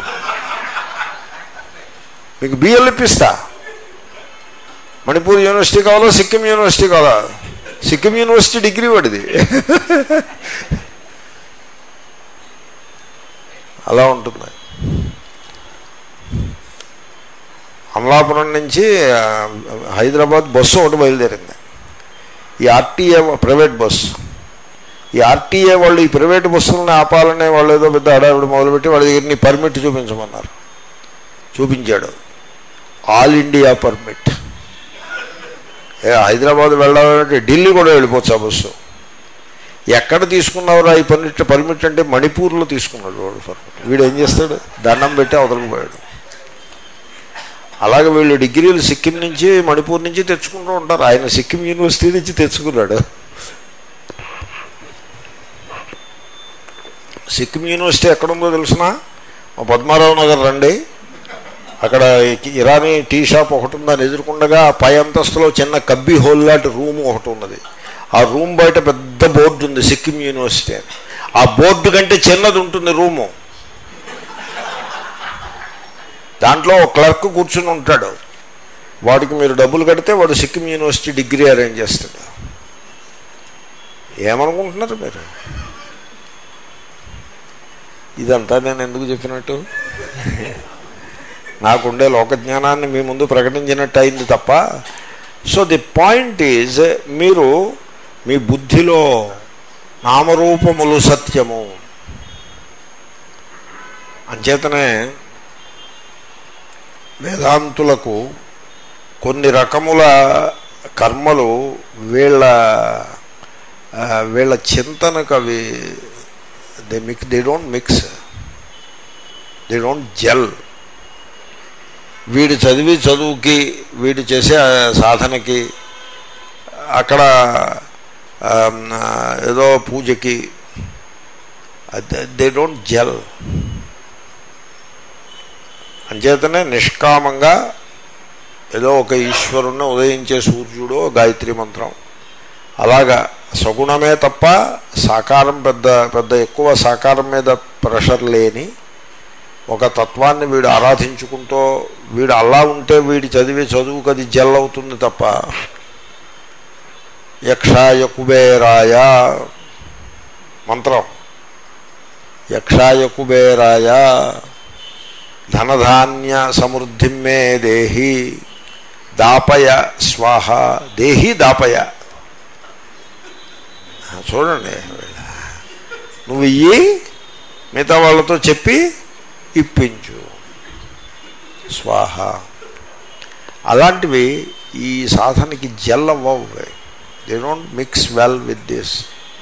మీకు బిఎల్ ఇప్పిస్తా మణిపూర్ యూనివర్సిటీ కావాలో సిక్కిం యూనివర్సిటీ కావాలా సిక్కిం యూనివర్సిటీ డిగ్రీ వాడిది అలా ఉంటుంది అమలాపురం నుంచి ఆ, హైదరాబాద్ బస్సు ఒకటి బయలుదేరింది ఈ ఆర్టీఏ ప్రైవేట్ బస్సు ఈ ఆర్టీఏ వాళ్ళు ఈ ప్రైవేట్ బస్సులను ఆపాలనే వాళ్ళు ఏదో పెద్ద హడావిడి మొదలుపెట్టి వాళ్ళ దగ్గర నీ పర్మిట్ చూపించమన్నారు చూపించాడు ఆల్ ఇండియా పర్మిట్ ఏ హైదరాబాద్ వెళ్ళాలంటే ఢిల్లీ కూడా వెళ్ళిపోవచ్చు ఆ బస్సు ఎక్కడ తీసుకున్నావురా ఈ పర్మిట్ పర్మిట్ అంటే మణిపూర్లో తీసుకున్నాడు వాడు పర్మిట్ వీడు ఏం చేస్తాడు దండం పెట్టి అవతలకు పోయాడు అలాగే వీళ్ళు డిగ్రీలు సిక్కిం నుంచి మణిపూర్ నుంచి తెచ్చుకుంటూ ఉంటారు ఆయన సిక్కిం యూనివర్సిటీ నుంచి తెచ్చుకున్నాడు సిక్కిం యూనివర్సిటీ ఎక్కడుందో తెలుసిన మా పద్మారావు నగర్ రండి అక్కడ ఇరానీ టీ షాప్ ఒకటి ఉందని ఎదుర్కొండగా పై అంతస్తులో చిన్న కబ్బి హోల్ లాంటి రూమ్ ఒకటి ఉన్నది ఆ రూమ్ బయట పెద్ద బోర్డు ఉంది సిక్కిం యూనివర్సిటీ అని ఆ బోర్డు కంటే చిన్నది ఉంటుంది రూము దాంట్లో ఒక క్లర్క్ కూర్చుని ఉంటాడు వాడికి మీరు డబ్బులు కడితే వాడు సిక్కిం యూనివర్సిటీ డిగ్రీ అరేంజ్ చేస్తాడు ఏమనుకుంటున్నారు మీరు ఇదంతా నేను ఎందుకు చెప్పినట్టు నాకుండే లోకజ్ఞానాన్ని మీ ముందు ప్రకటించినట్టు అయింది తప్ప సో ది పాయింట్ ఈజ్ మీరు మీ బుద్ధిలో నామరూపములు సత్యము అంచేతనే వేదాంతులకు కొన్ని రకముల కర్మలు వీళ్ళ ఆ, వీళ్ళ చింతనకు అవి they mix they don't mix they don't gel వీడు చదివి చదువుకి వీడు చేసే సాధనకి అక్కడ ఆమ్, ఏదో పూజకి దే డోంట్ జెల్ అంచేతనే నిష్కామంగా ఏదో ఒక ఈశ్వరుణ్ణి ఉదయించే సూర్యుడు గాయత్రి మంత్రం అలాగా సగుణమే తప్ప సాకారం పెద్ద పెద్ద ఎక్కువ సాకారం మీద ప్రెషర్ లేని ఒక తత్వాన్ని వీడు ఆరాధించుకుంటూ వీడు అలా ఉంటే వీడి చదివే చదువుకు అది జెల్ అవుతుంది తప్ప యక్షాయ కుబేరాయ మంత్రం యక్షాయ కుబేరాయ ధనధాన్య సమృద్ధిం మే దేహి దాపయ స్వాహ దేహి దాపయ చూడండి నువ్వు ఇయ్యి మిగతా వాళ్ళతో చెప్పి ఇప్పించు స్వాహ అలాంటివి ఈ సాధనకి జెల్ అవ్వవు they don't mix well with this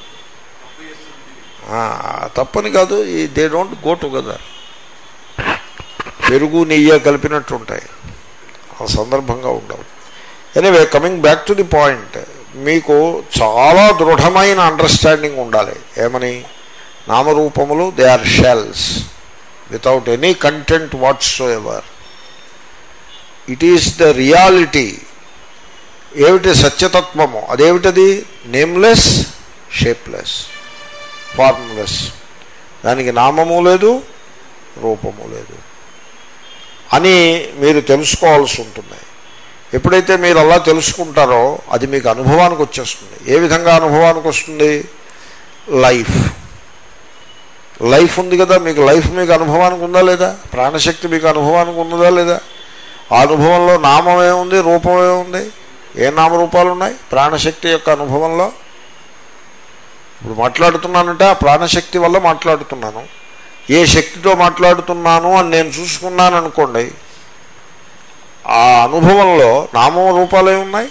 తప్పని కాదు దే డోంట్ గో టుగెదర్ పెరుగు నెయ్యి కలిపినట్టు ఉంటాయి ఆ సందర్భంగా ఉండవు anyway coming back to the point మీకు చాలా దృఢమైన అండర్స్టాండింగ్ ఉండాలి ఏమని నామరూపములు they are shells without any content whatsoever it is the reality ఏమిటి సత్యతత్వము అదేమిటది నేమ్లెస్ షేప్లెస్ ఫార్మ్లెస్ దానికి నామము లేదు రూపము లేదు అని మీరు తెలుసుకోవాల్సి ఉంటుంది ఎప్పుడైతే మీరు అలా తెలుసుకుంటారో అది మీకు అనుభవానికి వచ్చేస్తుంది ఏ విధంగా అనుభవానికి వస్తుంది లైఫ్ లైఫ్ ఉంది కదా మీకు లైఫ్ మీకు అనుభవానికి ఉందా లేదా ప్రాణశక్తి మీకు అనుభవానికి ఉన్నదా లేదా ఆ అనుభవంలో నామం ఏముంది రూపం ఏముంది ఏ నామరూపాలు ఉన్నాయి ప్రాణశక్తి యొక్క అనుభవంలో ఇప్పుడు మాట్లాడుతున్నానంటే ఆ ప్రాణశక్తి వల్ల మాట్లాడుతున్నాను ఏ శక్తితో మాట్లాడుతున్నాను అని నేను చూసుకున్నాను అనుకోండి ఆ అనుభవంలో నామం రూపాలే ఉన్నాయి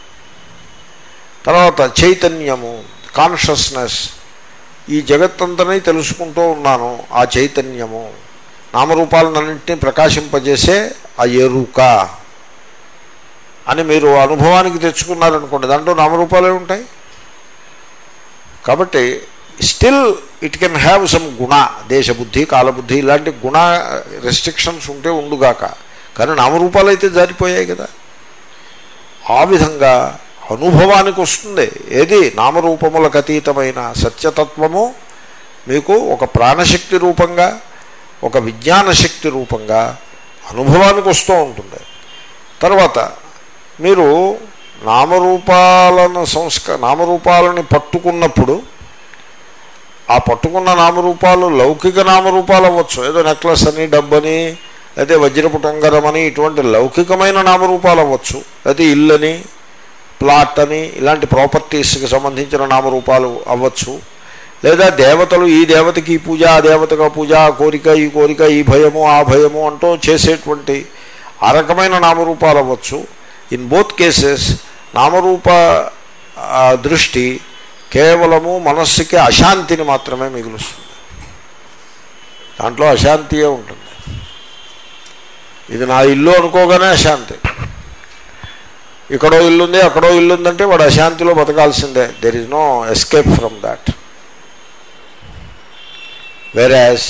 తర్వాత చైతన్యము కాన్షియస్నెస్ ఈ జగత్తంతని తెలుసుకుంటూ ఉన్నాను ఆ చైతన్యము నామరూపాలన్నింటినీ ప్రకాశింపజేసే ఆ ఎరుక అని మీరు అనుభవానికి తెచ్చుకున్నారనుకోండి దాంట్లో నామరూపాలే ఉంటాయి కాబట్టి still it can have some గుణ దేశబుద్ధి కాలబుద్ధి ఇలాంటి గుణ రెస్ట్రిక్షన్స్ ఉంటే ఉండుగాక కానీ నామరూపాలు అయితే జారిపోయాయి కదా ఆ విధంగా అనుభవానికి వస్తుంది ఏది నామరూపములకు అతీతమైన సత్యతత్వము మీకు ఒక ప్రాణశక్తి రూపంగా ఒక విజ్ఞాన శక్తి రూపంగా అనుభవానికి వస్తూ ఉంటుంది తర్వాత మీరు నామరూపాలను సంస్క నామరూపాలని పట్టుకున్నప్పుడు ఆ పట్టుకున్న నామరూపాలు లౌకిక నామరూపాలు అవ్వచ్చు ఏదో నెక్లెస్ అని డబ్బని అయితే వజ్రపు టొంగరం అని ఇటువంటి లౌకికమైన నామరూపాలు అవ్వచ్చు అయితే ఇల్లని ప్లాట్ అని ఇలాంటి ప్రాపర్టీస్కి సంబంధించిన నామరూపాలు అవ్వచ్చు లేదా దేవతలు ఈ దేవతకి ఈ పూజ ఆ దేవతకు ఆ పూజ ఆ కోరిక ఈ కోరిక ఈ భయము ఆ భయము అంటూ చేసేటువంటి ఆ రకమైన నామరూపాలు అవ్వచ్చు ఇన్ బోత్ కేసెస్ నామరూప ఆ, దృష్టి కేవలము మనస్సుకి అశాంతిని మాత్రమే మిగులుస్తుంది దాంట్లో అశాంతియే ఉంటుంది ఇది నా ఇల్లు అనుకోగానే అశాంతి ఇక్కడో ఇల్లు ఉంది అక్కడో ఇల్లు ఉందంటే వాడు అశాంతిలో బతకాల్సిందే there is no escape from that వెరాజ్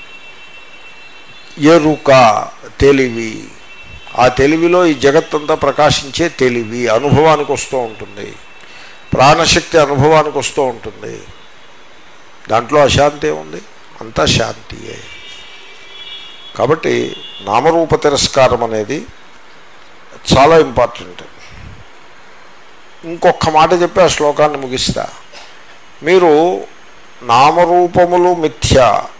ఎరుక తెలివి ఆ తెలివిలో ఈ జగత్తంతా ప్రకాశించే తెలివి అనుభవానికి వస్తూ ఉంటుంది ప్రాణశక్తి అనుభవానికి వస్తూ ఉంటుంది దాంట్లో అశాంతి ఉంది అంతా శాంతియే కాబట్టి నామరూప తిరస్కారం అనేది చాలా ఇంపార్టెంట్ ఇంకొక మాట చెప్పి ఆ శ్లోకాన్ని ముగిస్తా మీరు నామరూపములు మిథ్య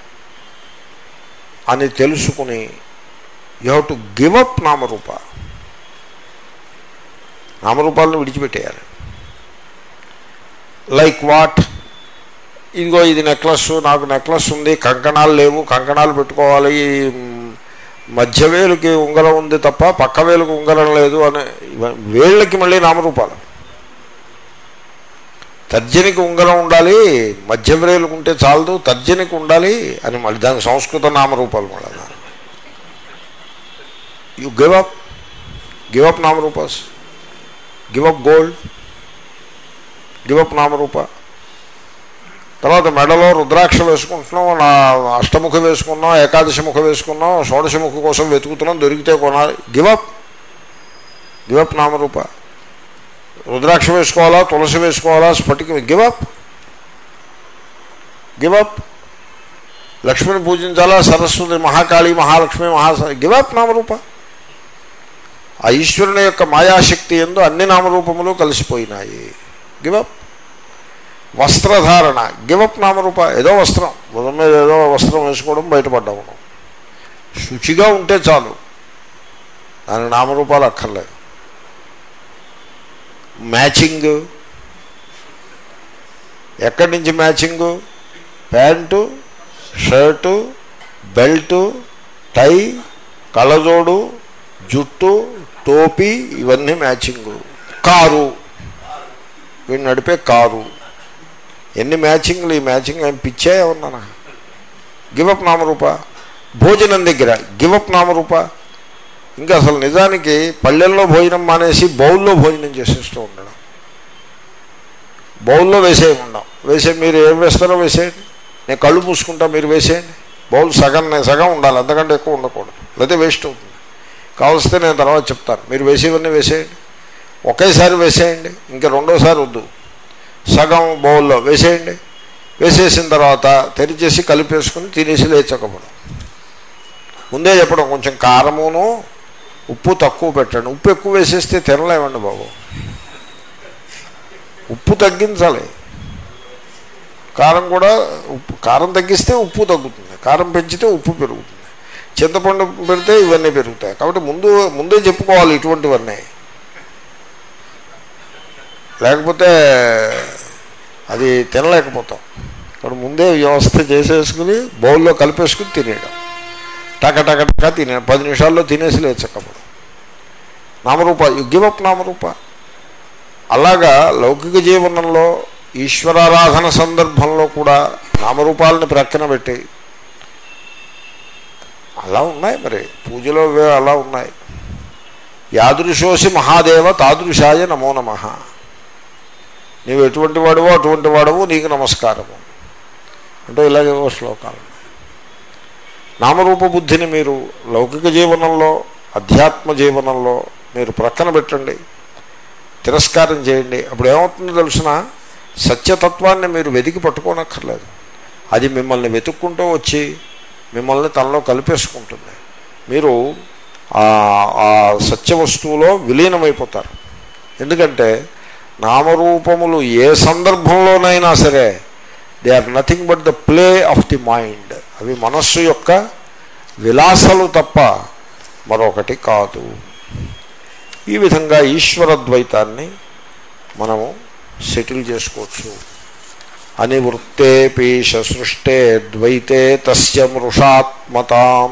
అని తెలుసుకుని you have to give up నామరూప నామరూపాలను విడిచిపెట్టేయాలి లైక్ వాట్ ఇదిగో ఇది నెక్లెస్ నాకు నెక్లెస్ ఉంది కంకణాలు లేవు కంకణాలు పెట్టుకోవాలి మ్, మధ్య వేలుకి ఉంగరం ఉంది తప్ప పక్క వేలుకి ఉంగరం లేదు అని ఇవ- వేళ్ళకి మళ్ళీ నామరూపాలు తర్జనికి ఉంగరం ఉండాలి మధ్య వేలుకు ఉంటే చాలదు తర్జనికి ఉండాలి అని మళ్ళీ దాని సంస్కృత నామరూపాలు మళ్ళీ you give up give up నామరూపాస్ give up gold give up నామరూప తర్వాత మెడలో రుద్రాక్ష వేసుకుంటున్నాం నా అష్టముఖ వేసుకున్నాం ఏకాదశి ముఖ వేసుకున్నాం షోడశముఖ కోసం వెతుకుతున్నాం దొరికితే కొనాలి గివప్ గివప్ నామరూప రుద్రాక్ష వేసుకోవాలా తులసి వేసుకోవాలా స్ఫటిక గివప్ గివప్ లక్ష్మిని పూజించాలా సరస్వతి మహాకాళి మహాలక్ష్మి మహా గివప్ నామరూప ఆ ఈశ్వరుని యొక్క మాయాశక్తి ఎందు అన్ని నామరూపములు కలిసిపోయినాయి గివప్ వస్త్రధారణ గివప్ నామరూప ఏదో వస్త్రం బుధం మీద ఏదో వస్త్రం వేసుకోవడం బయటపడ్డాము శుచిగా ఉంటే చాలు దాని నామరూపాలు అక్కర్లేదు మ్యాచింగ్ ఎక్కడి నుంచి matching pant shirt belt tie కళ్ళజోడు జుట్టు టోపీ ఇవన్నీ మ్యాచింగు కారు వీడు నడిపే కారు ఎన్ని మ్యాచింగ్లు ఈ మ్యాచింగ్ ఏం పిచ్చే ఉన్నానా గివప్ నామరూప భోజనం దగ్గర గివప్ నామరూప ఇంకా అసలు నిజానికి పల్లెల్లో భోజనం మానేసి బౌల్లో భోజనం చేసేస్తూ ఉండడం బౌల్లో వేసేయకుండా వేసే మీరు ఏం వేస్తారో వేసేయండి నేను కళ్ళు మూసుకుంటా మీరు వేసేయండి బౌల్ సగం సగం ఉండాలి అంతకంటే ఎక్కువ ఉండకూడదు లేకపోతే వేస్ట్ అవుతుంది కావలిస్తే నేను తర్వాత చెప్తాను మీరు వేసేవన్నీ వేసేయండి ఒకేసారి వేసేయండి ఇంకా రెండోసారి వద్దు సగం బౌల్లో వేసేయండి వేసేసిన తర్వాత తెరిచేసి కలిపేసుకుని తినేసి లేచకపోవడం ముందే చెప్పడం కొంచెం కారమును ఉప్పు తక్కువ పెట్టండి ఉప్పు ఎక్కువ వేసేస్తే తినలేమండి బాబు ఉప్పు తగ్గించాలి కారం కూడా ఉప్పు కారం తగ్గిస్తే ఉప్పు తగ్గుతుంది కారం పెంచితే ఉప్పు పెరుగుతుంది చింతపండు పెడితే ఇవన్నీ పెరుగుతాయి కాబట్టి ముందు ముందే చెప్పుకోవాలి ఇటువంటివన్నీ లేకపోతే అది తినలేకపోతాం ఇప్పుడు ముందే వ్యవస్థ చేసేసుకుని బౌల్లో కలిపేసుకుని తినేయడం టక టక టక తినే పది నిమిషాల్లో తినేసి లేచకపోవడం నామరూప యు గివ్ అప్ నామరూప అలాగా లౌకిక జీవనంలో ఈశ్వరారాధన సందర్భంలో కూడా నామరూపాలని ప్రక్కన పెట్టి అలా ఉన్నాయి మరి పూజలో ఇవే అలా ఉన్నాయి యాదృశోసి మహాదేవ తాదృశాయ నమో నమ నీవు ఎటువంటి వాడువో అటువంటి వాడవు నీకు నమస్కారము అంటే ఇలాగేవో శ్లోకాలు ఉన్నాయి. నామరూప బుద్ధిని మీరు లౌకిక జీవనంలో అధ్యాత్మ జీవనంలో మీరు ప్రక్కన పెట్టండి తిరస్కారం చేయండి అప్పుడు ఏమవుతుందో తెలిసిన సత్యతత్వాన్ని మీరు వెతికి పట్టుకోనక్కర్లేదు అది మిమ్మల్ని వెతుక్కుంటూ వచ్చి మిమ్మల్ని తనలో కలిపేసుకుంటుంది మీరు ఆ- ఆ సత్య వస్తువులో విలీనమైపోతారు ఎందుకంటే నామరూపములు ఏ సందర్భంలోనైనా సరే they are nothing but the play of the mind అవి మనస్సు యొక్క విలాసలు తప్ప మరొకటి కాదు ఈ విధంగా ఈశ్వర ద్వైతాన్ని మనము సెటిల్ చేసుకోవచ్చు అనివృత్తేపీష సృష్టే ద్వైతే తస్య మృషాత్మతాం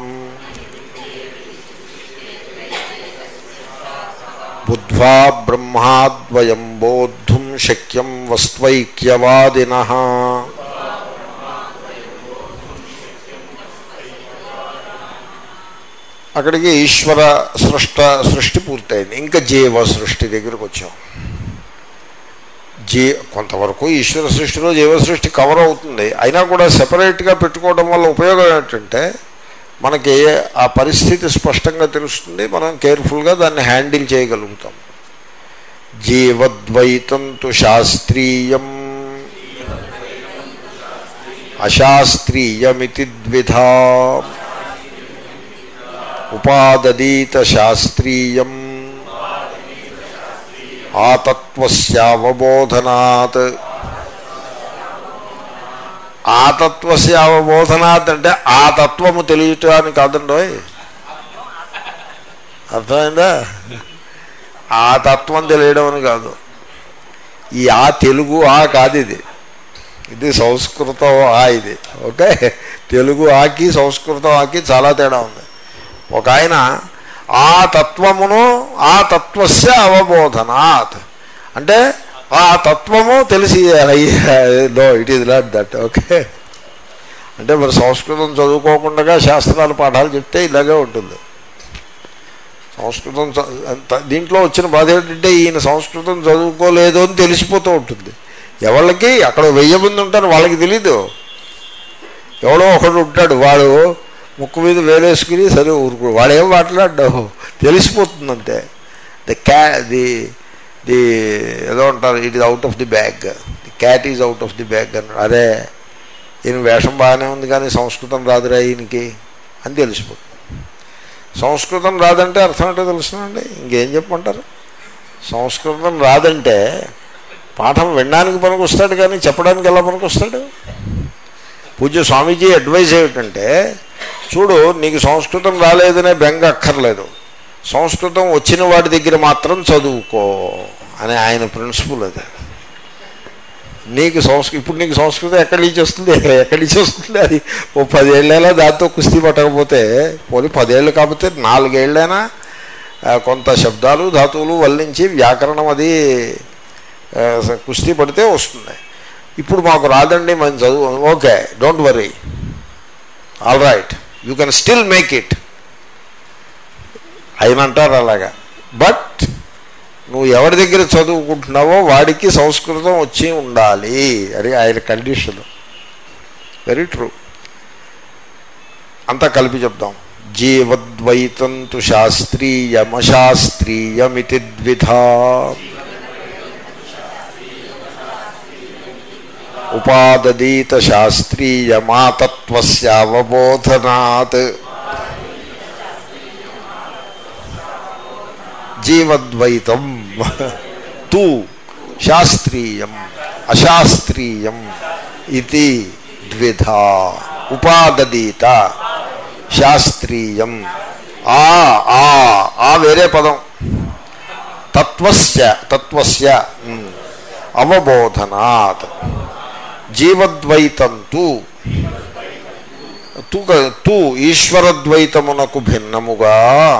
బుద్ధ్వా బ్రహ్మాద్వయం బోద్ధుం శక్యం వస్త్వైక్యవాదిన అక్కడికి ఈశ్వర సృష్ట సృష్టి పూర్తయింది ఇంకా జీవ సృష్టి దగ్గరకు వచ్చాం జీ కొంతవరకు ఈశ్వర సృష్టిలో జీవ సృష్టి కవర్ అవుతుంది అయినా కూడా సెపరేట్గా పెట్టుకోవడం వల్ల ఉపయోగం ఏంటంటే మనకి ఆ పరిస్థితి స్పష్టంగా తెలుస్తుంది మనం కేర్ఫుల్గా దాన్ని హ్యాండిల్ చేయగలుగుతాం జీవద్వైతం తు శాస్త్రీయం అశాస్త్రీయమితి ద్విధా ఉపాదీత శాస్త్రీయం ఆతత్వస్యావబోధనాత్ ఆతత్వస్యావబోధనాత్ అంటే ఆ తత్వము తెలియటాన్ని కాదండోయ్ అర్థమైందా ఆ తత్వం తెలియడం అని కాదు ఈ ఆ తెలుగు ఆ కాదు ఇది ఇది సంస్కృతం ఆ ఇది ఓకే తెలుగు ఆకి సంస్కృతం ఆకి చాలా తేడా ఉంది ఒక ఆయన ఆ తత్వమును ఆ తత్వస్య అవబోధనాత్ అంటే ఆ తత్వము తెలిసి no it is not that okay అంటే మరి సంస్కృతం చదువుకోకుండా శాస్త్రాల పాఠాలు చెప్తే ఇలాగే ఉంటుంది సంస్కృతం చ- అంత- దీంట్లో వచ్చిన బాధ ఏంటంటే ఈయన సంస్కృతం చదువుకోలేదు అని తెలిసిపోతూ ఉంటుంది ఎవరికి అక్కడ వెయ్యి మంది ఉంటారు వాళ్ళకి తెలీదు ఎవడో ఒకడు ఉంటాడు వాడు ముక్కు మీద వేలేసుకుని సరే ఊరుకు వాడేం మాట్లాడ్డావు తెలిసిపోతుంది అంతే ది క్యా ది ది ఏదో అంటారు it is out of the bag the cat is out of the bag అన్నాడు అరే ఈయన వేషం బాగానే ఉంది కానీ సంస్కృతం రాదురా ఈయనకి అని తెలిసిపోతుంది సంస్కృతం రాదంటే అర్థం ఏంటో తెలుసునండి ఇంకేం చెప్పమంటారు సంస్కృతం రాదంటే పాఠం వినడానికి పనికొస్తాడు కానీ చెప్పడానికి ఎలా పనికొస్తాడు పూజ్య స్వామీజీ అడ్వైజ్ ఏమిటంటే చూడు నీకు సంస్కృతం రాలేదనే బెంగ అక్కర్లేదు సంస్కృతం వచ్చిన వాడి దగ్గర మాత్రం చదువుకో అని ఆయన ప్రిన్సిపల్ అది నీకు సంస్కృ ఇప్పుడు నీకు సంస్కృతం ఎక్కడి నుంచి వస్తుంది ఎక్కడి నుంచి వస్తుంది అది ఓ పదేళ్ళైనా దాంతో కుస్తీ పట్టకపోతే పోనీ పదేళ్ళు కాకపోతే నాలుగేళ్ళైనా ఆ, కొంత శబ్దాలు ధాతువులు వల్లించి వ్యాకరణం అది ఆ, కుస్తీ పడితే వస్తుంది ఇప్పుడు మాకు రాదండి మనం చదువు okay don't worry all right you can still make it ఆయన అంటారు అలాగా బట్ నువ్వు ఎవరి దగ్గర చదువుకుంటున్నావో వాడికి సంస్కృతం వచ్చి ఉండాలి అది ఆయన కండిషన్ వెరీ ట్రూ అంతా కలిపి చెప్దాం జీవద్వైతం తు శాస్త్రీయమశాస్త్రీయమితి ద్విధా ఉపాదీత శాస్త్రీయమాతత్వస్యావబోధనాత్ జీవద్వైతం తు శాస్త్రీయం అశాస్త్రీయం ఇది ద్విధా ఉపాదీత శాస్త్రీయం ఆ ఆ ఆ వేరే పదం తత్వస్య తత్వస్య ఉమ్, అవబోధనాత్ జీవద్వైతం తు తు తు ఈశ్వరద్వైతమునకు భిన్నముగా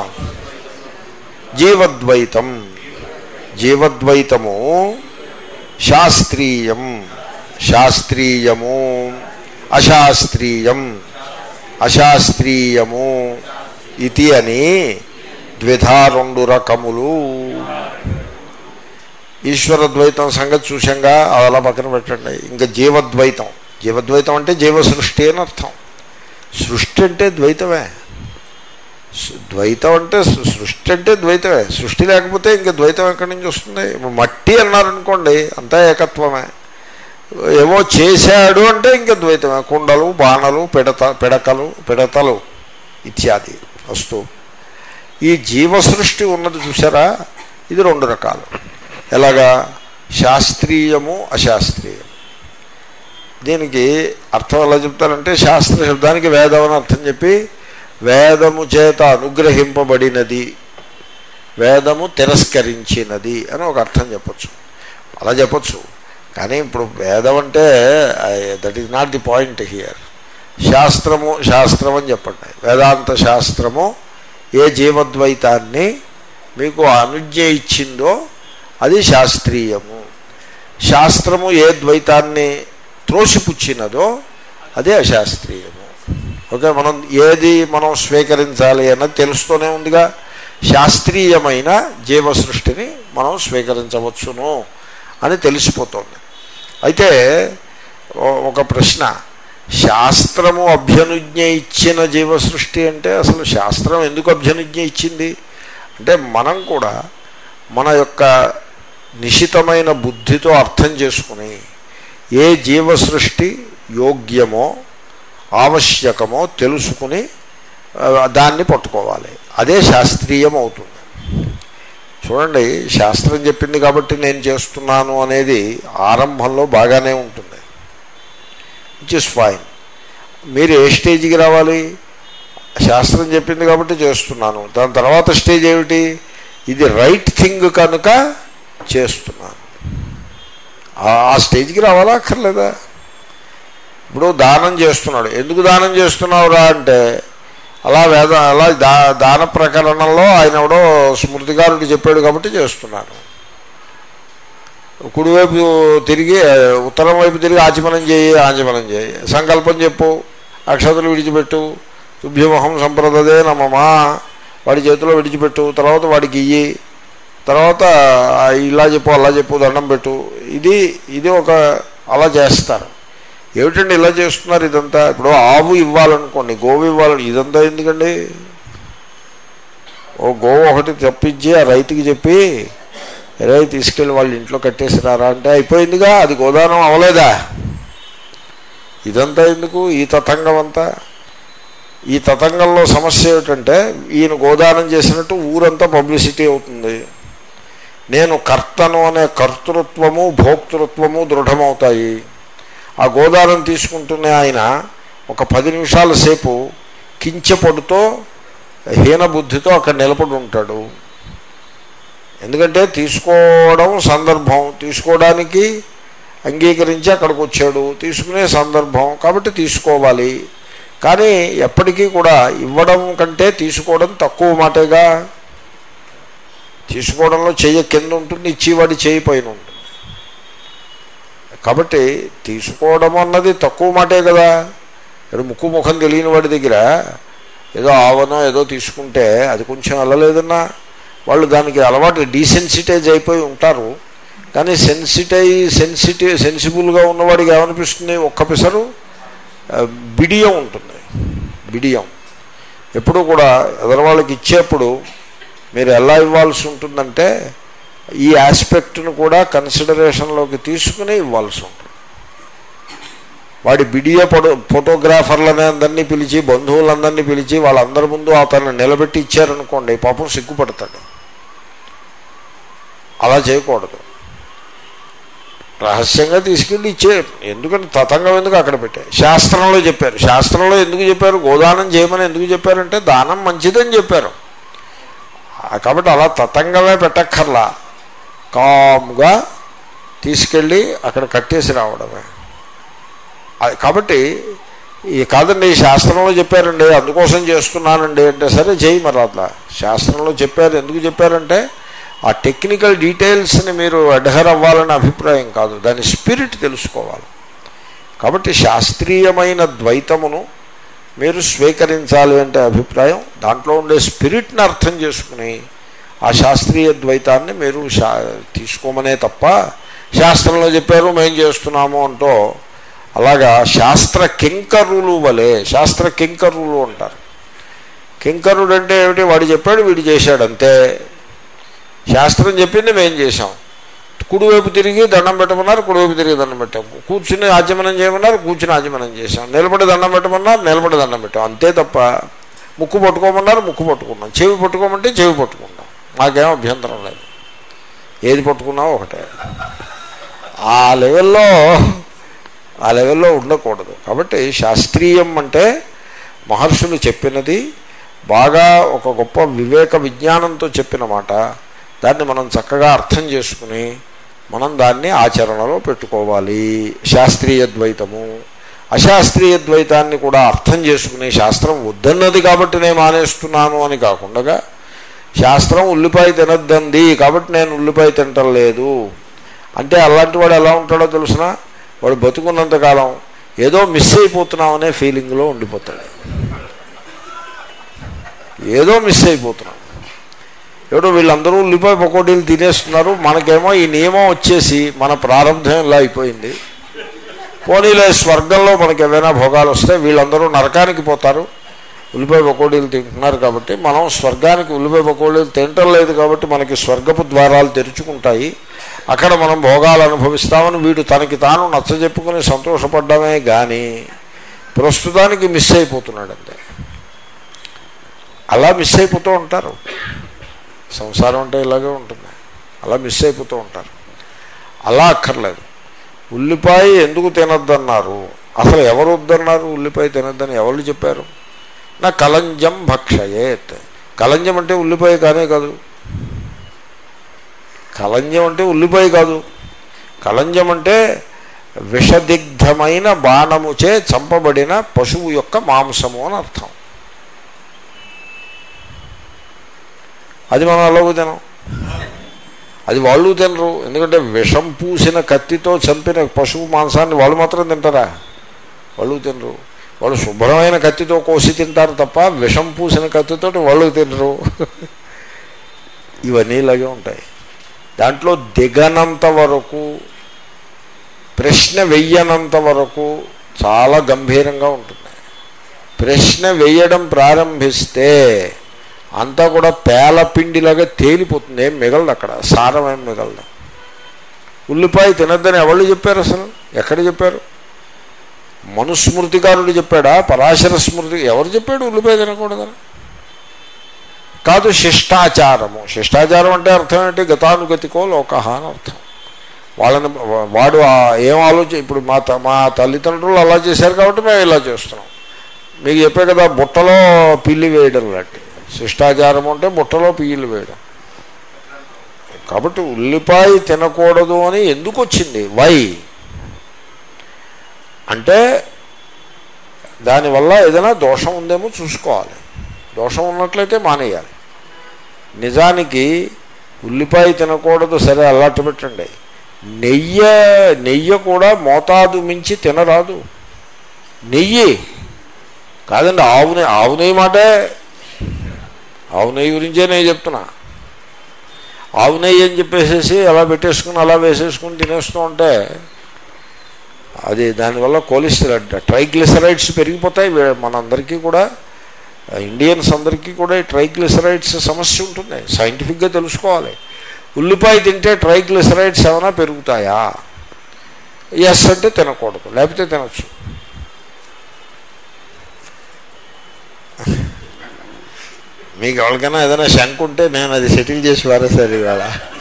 జీవద్వైతం జీవద్వైతము శాస్త్రీయం శాస్త్రీయము అశాస్త్రీయం అశాస్త్రీయము ఇది అని ద్విధా రెండు రకములు ఈశ్వరద్వైతం సంగతి చూశాంగా అది అలా పక్కన పెట్టండి ఇంకా జీవద్వైతం జీవద్వైతం అంటే జీవ సృష్టి అని అర్థం సృష్టి అంటే ద్వైతమే స్- ద్వైతం అంటే సృ- సృష్టి అంటే ద్వైతమే సృష్టి లేకపోతే ఇంకా ద్వైతం ఎక్కడి నుంచి వస్తుంది ఇప్పుడు మట్టి అన్నారనుకోండి అంతా ఏకత్వమే ఏవో చేశాడు అంటే ఇంకా ద్వైతమే కుండలు బాణలు పిడత పిడకలు పిడతలు ఇత్యాది వస్తూ ఈ జీవ సృష్టి ఉన్నది చూసారా ఇది రెండు రకాలు ఎలాగా శాస్త్రీయము అశాస్త్రీయం దీనికి అర్థం ఎలా చెప్తారంటే శాస్త్ర శబ్దానికి వేదం అని అర్థం చెప్పి వేదము చేత అనుగ్రహింపబడినది వేదము తిరస్కరించినది అని ఒక అర్థం చెప్పచ్చు అలా చెప్పచ్చు కానీ ఇప్పుడు వేదం అంటే that is not the point here శాస్త్రము శాస్త్రం అని చెప్పండి వేదాంత శాస్త్రము ఏ జీవద్వైతాన్ని మీకు అనుజ్ఞ ఇచ్చిందో అది శాస్త్రీయము శాస్త్రము ఏ ద్వైతాన్ని త్రోసిపుచ్చినదో అదే అశాస్త్రీయము ఓకే మనం ఏది మనం స్వీకరించాలి అన్నది తెలుస్తూనే ఉందిగా శాస్త్రీయమైన జీవ సృష్టిని మనం స్వీకరించవచ్చును అని తెలిసిపోతుంది అయితే ఓ- ఒక ప్రశ్న శాస్త్రము అభ్యనుజ్ఞ ఇచ్చిన జీవ సృష్టి అంటే అసలు శాస్త్రం ఎందుకు అభ్యనుజ్ఞ ఇచ్చింది అంటే మనం కూడా మన యొక్క నిశితమైన బుద్ధితో అర్థం చేసుకుని ఏ జీవ సృష్టి యోగ్యమో ఆవశ్యకమో తెలుసుకుని ఆ, దాన్ని పట్టుకోవాలి అదే శాస్త్రీయం అవుతుంది చూడండి శాస్త్రం చెప్పింది కాబట్టి నేను చేస్తున్నాను అనేది ఆరంభంలో బాగానే ఉంటుంది విచ్ ఇస్ ఫైన్ మీరు ఏ స్టేజ్కి రావాలి శాస్త్రం చెప్పింది కాబట్టి చేస్తున్నాను దాని తర్వాత స్టేజ్ ఏమిటి ఇది రైట్ థింగ్ కనుక చేస్తున్నాను ఆ- ఆ స్టేజ్కి రావాలా అక్కర్లేదా ఇప్పుడు దానం చేస్తున్నాడు ఎందుకు దానం చేస్తున్నావురా అంటే అలా వేద అలా దా దాన ప్రకరణంలో ఆయన ఎవడో స్మృతికారుడు చెప్పాడు కాబట్టి చేస్తున్నాను కుడివైపు తిరిగి ఉత్తరం వైపు తిరిగి ఆచమనం చేయి ఆచమనం చేయి సంకల్పం చెప్పు అక్షతలు విడిచిపెట్టు తుభ్యమహం సంప్రదదే నమమా వాడి చేతిలో విడిచిపెట్టు తర్వాత వాడికి ఇయ్యి తర్వాత ఆ ఇలా చెప్పు అలా చెప్పు దండం పెట్టు ఇది ఇది ఒక అలా చేస్తారు ఏమిటండి ఇలా చేస్తున్నారు ఇదంతా ఇప్పుడు ఆవు ఇవ్వాలనుకోండి గోవు ఇవ్వాలని ఇదంతా ఎందుకండి ఓ గోవు ఒకటి తెప్పించి ఆ రైతుకి చెప్పి రే తీసుకెళ్ళి వాళ్ళ ఇంట్లో కట్టేసిరారా అంటే అయిపోయిందిగా అది గోదానం అవలేదా ఇదంతా ఎందుకు ఈ తతంగం అంతా ఈ తతంగంలో సమస్య ఏమిటంటే ఈయన గోదానం చేసినట్టు ఊరంతా పబ్లిసిటీ అవుతుంది నేను కర్తను అనే కర్తృత్వము భోక్తృత్వము దృఢమవుతాయి ఆ గోదానం తీసుకుంటున్న ఆయన ఒక పది నిమిషాల సేపు కించపడుతో హీనబుద్ధితో అక్కడ నిలబడి ఉంటాడు ఎందుకంటే తీసుకోవడం సందర్భం తీసుకోవడానికి అంగీకరించి అక్కడికి వచ్చాడు తీసుకునే సందర్భం కాబట్టి తీసుకోవాలి కానీ ఎప్పటికీ కూడా ఇవ్వడం కంటే తీసుకోవడం తక్కువ మాటేగా తీసుకోవడంలో చెయ్యి కింద ఉంటుంది ఇచ్చేవాడి చేయి పైన ఉంటుంది కాబట్టి తీసుకోవడం అన్నది తక్కువ మాటే కదా ఇక్కడ ముక్కు ముఖం తెలియని వాడి దగ్గర ఏదో ఆవనో ఏదో తీసుకుంటే అది కొంచెం వెళ్ళలేదన్నా వాళ్ళు దానికి అలవాటు డీసెన్సిటైజ్ అయిపోయి ఉంటారు కానీ సెన్సిటై సెన్సిటివ్ సెన్సిబుల్గా ఉన్నవాడికి ఏమనిపిస్తుంది ఒక్క పిసరు ఆ, బిడియం ఉంటుంది బిడియం ఎప్పుడు కూడా ఎదరవాళ్ళకి ఇచ్చేప్పుడు మీరు ఎలా ఇవ్వాల్సి ఉంటుందంటే ఈ ఆస్పెక్ట్ను కూడా కన్సిడరేషన్లోకి తీసుకుని ఇవ్వాల్సి ఉంటుంది వాడి బిడియ ఫోటో ఫోటోగ్రాఫర్లని అందరినీ పిలిచి బంధువులందరినీ పిలిచి వాళ్ళందరి ముందు అతన్ని నిలబెట్టి ఇచ్చారనుకోండి పాపం సిగ్గుపడతాడు అలా చేయకూడదు రహస్యంగా తీసుకెళ్ళి ఇచ్చే ఎందుకంటే తతంగం ఎందుకు అక్కడ పెట్టారు శాస్త్రంలో చెప్పారు శాస్త్రంలో ఎందుకు చెప్పారు గోదానం చేయమని ఎందుకు చెప్పారంటే దానం మంచిదని చెప్పారు ఆ, కాబట్టి అలా తతంగమే పెట్టక్కర్లా కామ్గా తీసుకెళ్ళి అక్కడ కట్టేసి రావడమే అది కాబట్టి ఈ కాదండి ఈ శాస్త్రంలో చెప్పారండి అందుకోసం చేస్తున్నానండి అంటే సరే చేయి మరి అట్లా శాస్త్రంలో చెప్పారు ఎందుకు చెప్పారంటే ఆ టెక్నికల్ డీటెయిల్స్ని మీరు అడ్హర్ అవ్వాలనే అభిప్రాయం కాదు దాని స్పిరిట్ తెలుసుకోవాలి కాబట్టి శాస్త్రీయమైన ద్వైతమును మీరు స్వీకరించాలి అంటే అభిప్రాయం దాంట్లో ఉండే స్పిరిట్ని అర్థం చేసుకుని ఆ శాస్త్రీయ ద్వైతాన్ని మీరు శా తీసుకోమనే తప్ప శాస్త్రంలో చెప్పారు మేము చేస్తున్నాము అంటూ అలాగా శాస్త్ర కింకరులు వలె శాస్త్ర కింకరులు అంటారు కింకరుడు అంటే ఏమిటి వాడు చెప్పాడు వీడు చేశాడు అంతే శాస్త్రం చెప్పింది మేము చేశాం కుడివైపు తిరిగి దండం పెట్టమన్నారు కుడివైపు తిరిగి దండం పెట్టాం కూర్చుని ఆచమనం చేయమన్నారు కూర్చుని ఆచమనం చేశాం నిలబడి దండం పెట్టమన్నారు నిలబడి దండం పెట్టాం అంతే తప్ప ముక్కు పట్టుకోమన్నారు ముక్కు పట్టుకున్నాం చెవి పట్టుకోమంటే చెవి పట్టుకున్నాం మాకేం అభ్యంతరం లేదు ఏది పట్టుకున్నా ఒకటే ఆ లెవెల్లో ఆ లెవెల్లో ఉండకూడదు కాబట్టి శాస్త్రీయం అంటే మహర్షులు చెప్పినది బాగా ఒక గొప్ప వివేక విజ్ఞానంతో చెప్పిన మాట దాన్ని మనం చక్కగా అర్థం చేసుకుని మనం దాన్ని ఆచరణలో పెట్టుకోవాలి శాస్త్రీయ ద్వైతము అశాస్త్రీయ ద్వైతాన్ని కూడా అర్థం చేసుకుని శాస్త్రం వద్దన్నది కాబట్టి నేను మానేస్తున్నాను అని కాకుండా శాస్త్రం ఉల్లిపాయ తినద్దంది కాబట్టి నేను ఉల్లిపాయ తింటలేదు అంటే అలాంటి వాడు ఎలా ఉంటాడో తెలుసిన వాడు బతుకున్నంతకాలం ఏదో మిస్ అయిపోతున్నామనే ఫీలింగ్లో ఉండిపోతాడు ఏదో మిస్ అయిపోతున్నాం ఎవడో వీళ్ళందరూ ఉల్లిపాయ పకోడీలు తినేస్తున్నారు మనకేమో ఈ నియమం వచ్చేసి మన ప్రారంభం ఇలా అయిపోయింది పోనీలే స్వర్గంలో మనకి ఏమైనా భోగాలు వస్తే వీళ్ళందరూ నరకానికి పోతారు ఉల్లిపాయ పకోడీలు తింటున్నారు కాబట్టి మనం స్వర్గానికి ఉల్లిపాయ పకోడీలు తినటం లేదు కాబట్టి మనకి స్వర్గపు ద్వారాలు తెరుచుకుంటాయి అక్కడ మనం భోగాలు అనుభవిస్తామని వీడు తనకి తాను నచ్చజెప్పుకుని సంతోషపడ్డమే కానీ ప్రస్తుతానికి మిస్ అయిపోతున్నాడు అంతే అలా మిస్ అయిపోతూ ఉంటారు సంసారం అంటే ఇలాగే ఉంటుంది అలా మిస్ అయిపోతూ ఉంటారు అలా అక్కర్లేదు ఉల్లిపాయ ఎందుకు తినొద్దన్నారు అసలు ఎవరు వద్దన్నారు ఉల్లిపాయ తినొద్దని ఎవరు చెప్పారు నా కలంజం భక్షయేత్ కలంజం అంటే ఉల్లిపాయ కానే కాదు కలంజం అంటే ఉల్లిపాయ కాదు కలంజం అంటే విషదిగ్ధమైన బాణముచే చంపబడిన పశువు యొక్క మాంసము అని అర్థం అది మనం ఎలాగో తినం అది వాళ్ళు తినరు ఎందుకంటే విషం పూసిన కత్తితో చంపిన పశువు మాంసాన్ని వాళ్ళు మాత్రం తింటారా వాళ్ళు తినరు వాళ్ళు శుభ్రమైన కత్తితో కోసి తింటారు తప్ప విషం పూసిన కత్తితో వాళ్ళు తినరు ఇవన్నీ ఇలాగే ఉంటాయి దాంట్లో దిగనంత వరకు ప్రశ్న వెయ్యనంత వరకు చాలా గంభీరంగా ఉంటుంది ప్రశ్న వెయ్యడం ప్రారంభిస్తే అంతా కూడా పేలపిండిలాగా తేలిపోతుంది ఏం మిగలదు అక్కడ సారం ఏం మిగలదు ఉల్లిపాయ తినద్దని ఎవరు చెప్పారు అసలు ఎక్కడ చెప్పారు మనుస్మృతికారుడు చెప్పాడా పరాశర స్మృతి ఎవరు చెప్పాడు ఉల్లిపాయ తినకూడదని కాదు శిష్టాచారము శిష్టాచారం అంటే అర్థం ఏంటి గతానుగతికో లోక అని అర్థం వాళ్ళని వాడు ఆ- ఏం ఆలోచన ఇప్పుడు మా త- మా తల్లిదండ్రులు అలా చేశారు కాబట్టి మేము ఇలా చేస్తున్నాం మీకు చెప్పే కదా బుట్టలో పిల్లి వేయడం లాంటి శిష్టాచారం అంటే బుట్టలో పిల్లి వేయడం కాబట్టి ఉల్లిపాయ తినకూడదు అని ఎందుకు వచ్చింది వై అంటే దానివల్ల ఏదైనా దోషం ఉందేమో చూసుకోవాలి దోషం ఉన్నట్లయితే మానేయాలి నిజానికి ఉల్లిపాయ తినకూడదు సరే అలవాటు పెట్టండి నెయ్యి నెయ్యి కూడా మోతాదు మించి తినరాదు నెయ్యి కాదండి ఆవు నెయ్యి ఆవు నెయ్యి మాటే ఆవు నెయ్యి గురించే నేను చెప్తున్నా ఆవు నెయ్యి అని చెప్పేసేసి అలా పెట్టేసుకుని అలా వేసేసుకుని తినేస్తూ ఉంటే అది దానివల్ల కొలెస్ట్రాల్ ట్రైగ్లిసరైడ్స్ పెరిగిపోతాయి వే- మనందరికీ కూడా ఇండియన్స్ అందరికీ కూడా ఈ ట్రైగ్లిసరైడ్స్ సమస్య ఉంటుంది సైంటిఫిక్గా తెలుసుకోవాలి ఉల్లిపాయ తింటే ట్రైగ్లిసరైడ్స్ ఏమైనా పెరుగుతాయా ఎస్ అంటే తినకూడదు లేకపోతే తినచ్చు మీకు ఎవరికైనా ఏదైనా శంక ఉంటే నేను అది సెటిల్ చేసి పారేసారు ఇవాళ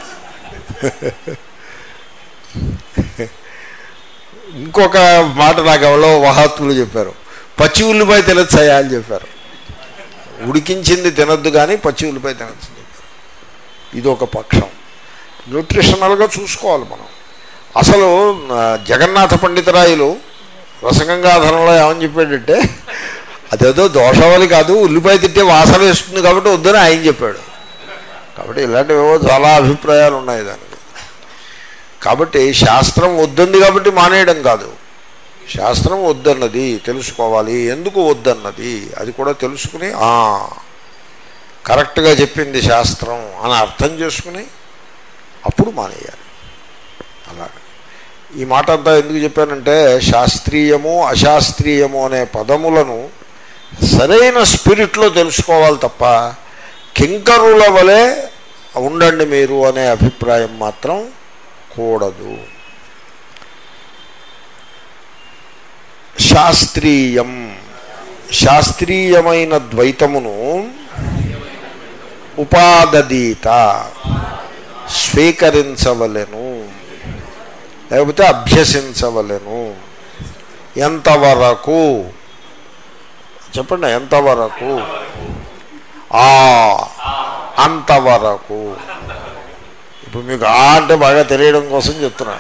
ఇంకొక మాట నాకు ఎవరో మహాత్ములు చెప్పారు పచ్చి ఉల్లిపాయ తినచ్చాయా అని చెప్పారు ఉడికించింది తినొద్దు కానీ పచ్చి ఉల్లిపాయ తినచ్చు అని చెప్పారు ఇది ఒక పక్షం న్యూట్రిషనల్గా చూసుకోవాలి మనం అసలు ఆ, జగన్నాథ పండితరాయలు రసగంగాధరంలో ఏమని చెప్పాడంటే అదేదో దోషవలి కాదు ఉల్లిపాయ తింటే వాసన వేస్తుంది కాబట్టి వద్దని ఆయన చెప్పాడు కాబట్టి ఇలాంటివేవో చాలా అభిప్రాయాలు ఉన్నాయి దానికి కాబట్టి శాస్త్రం వద్దంది కాబట్టి మానేయడం కాదు శాస్త్రం వద్దన్నది తెలుసుకోవాలి ఎందుకు వద్దన్నది అది కూడా తెలుసుకుని ఆ, కరెక్ట్గా చెప్పింది శాస్త్రం అని అర్థం చేసుకుని అప్పుడు మానేయాలి అలాగే ఈ మాట అంతా ఎందుకు చెప్పానంటే శాస్త్రీయము అశాస్త్రీయము అనే పదములను సరైన స్పిరిట్లో తెలుసుకోవాలి తప్ప కింకరుల వలె ఉండండి మీరు అనే అభిప్రాయం మాత్రం కూడదు శాస్త్రీయం శాస్త్రీయమైన ద్వైతమును ఉపాదదీత స్వీకరించవలెను లేకపోతే అభ్యసించవలెను ఎంతవరకు చెప్పండి ఎంతవరకు ఆ అంతవరకు ఇప్పుడు మీకు ఆ అంటే బాగా తెలియడం కోసం చెప్తున్నా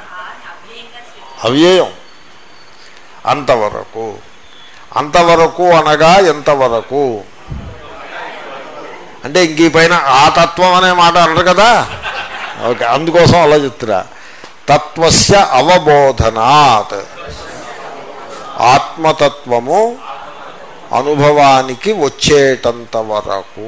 అవ్యయం అంతవరకు అంతవరకు అనగా ఎంతవరకు అంటే ఇంక ఈ పైన ఆ తత్వం అనే మాట అనరు కదా ఓకే అందుకోసం అలా చెప్తున్నా తత్వస్య అవబోధనాత్ ఆత్మతత్వము అనుభవానికి వచ్చేటంత వరకు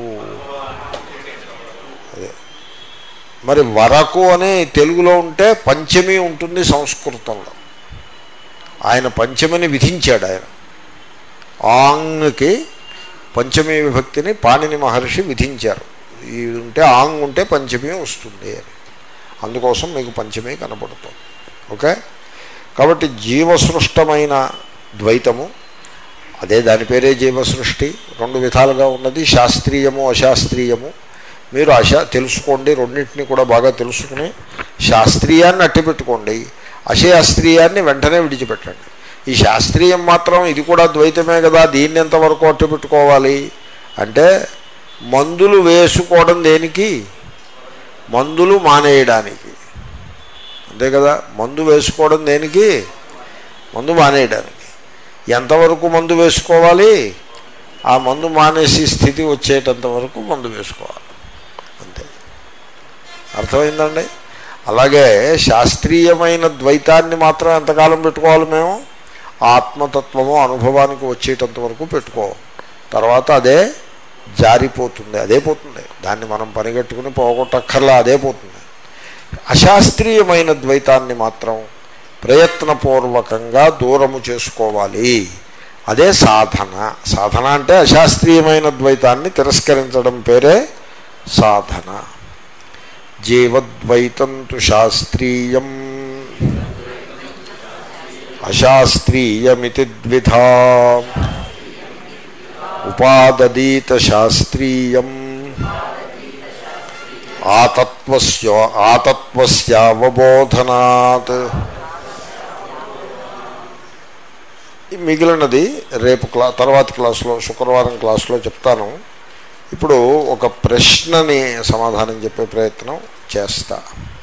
అదే మరి వరకు అని తెలుగులో ఉంటే పంచమి ఉంటుంది సంస్కృతంలో ఆయన పంచమిని విధించాడు ఆయన ఆంగ్కి పంచమీ విభక్తిని పాణిని మహర్షి విధించారు ఇది ఉంటే ఆంగ్ ఉంటే పంచమి వస్తుంది అని అందుకోసం మీకు పంచమి కనబడుతుంది ఓకే కాబట్టి జీవసృష్టమైన ద్వైతము అదే దాని పేరే జీవసృష్టి రెండు విధాలుగా ఉన్నది శాస్త్రీయము అశాస్త్రీయము మీరు అశా తెలుసుకోండి రెండింటిని కూడా బాగా తెలుసుకుని శాస్త్రీయాన్ని అట్టిపెట్టుకోండి అశాస్త్రీయాన్ని వెంటనే విడిచిపెట్టండి ఈ శాస్త్రీయం మాత్రం ఇది కూడా ద్వైతమే కదా దీన్ని ఎంతవరకు అట్టిపెట్టుకోవాలి అంటే మందులు వేసుకోవడం దేనికి మందులు మానేయడానికి అంతే కదా మందు వేసుకోవడం దేనికి మందు మానేయడానికి ఎంతవరకు మందు వేసుకోవాలి ఆ మందు మానేసి స్థితి వచ్చేటంత వరకు మందు వేసుకోవాలి అంతే అర్థమైందండి అలాగే శాస్త్రీయమైన ద్వైతాన్ని మాత్రం ఎంతకాలం పెట్టుకోవాలి మేము ఆత్మతత్వము అనుభవానికి వచ్చేటంత వరకు పెట్టుకో తర్వాత అదే జారిపోతుంది అదే పోతుంది దాన్ని మనం పనిగట్టుకుని పోగొట్టక్కర్లా అదే పోతుంది అశాస్త్రీయమైన ద్వైతాన్ని మాత్రం ప్రయత్నపూర్వకంగా దూరము చేసుకోవాలి అదే సాధన సాధన అంటే అశాస్త్రీయమైన ద్వైతాన్ని తిరస్కరించడం పేరే సాధన జీవద్వైతం తు శాస్త్రీయం అశాస్త్రీయమితి ద్విధా ఉపాదీత శాస్త్రీయం ఆతత్వస్య ఆతత్వస్యావబోధనాత్ ఈ మిగిలినది రేపు క్లా తర్వాత క్లాసులో శుక్రవారం క్లాసులో చెప్తాను ఇప్పుడు ఒక ప్రశ్నని సమాధానం చెప్పే ప్రయత్నం చేస్తా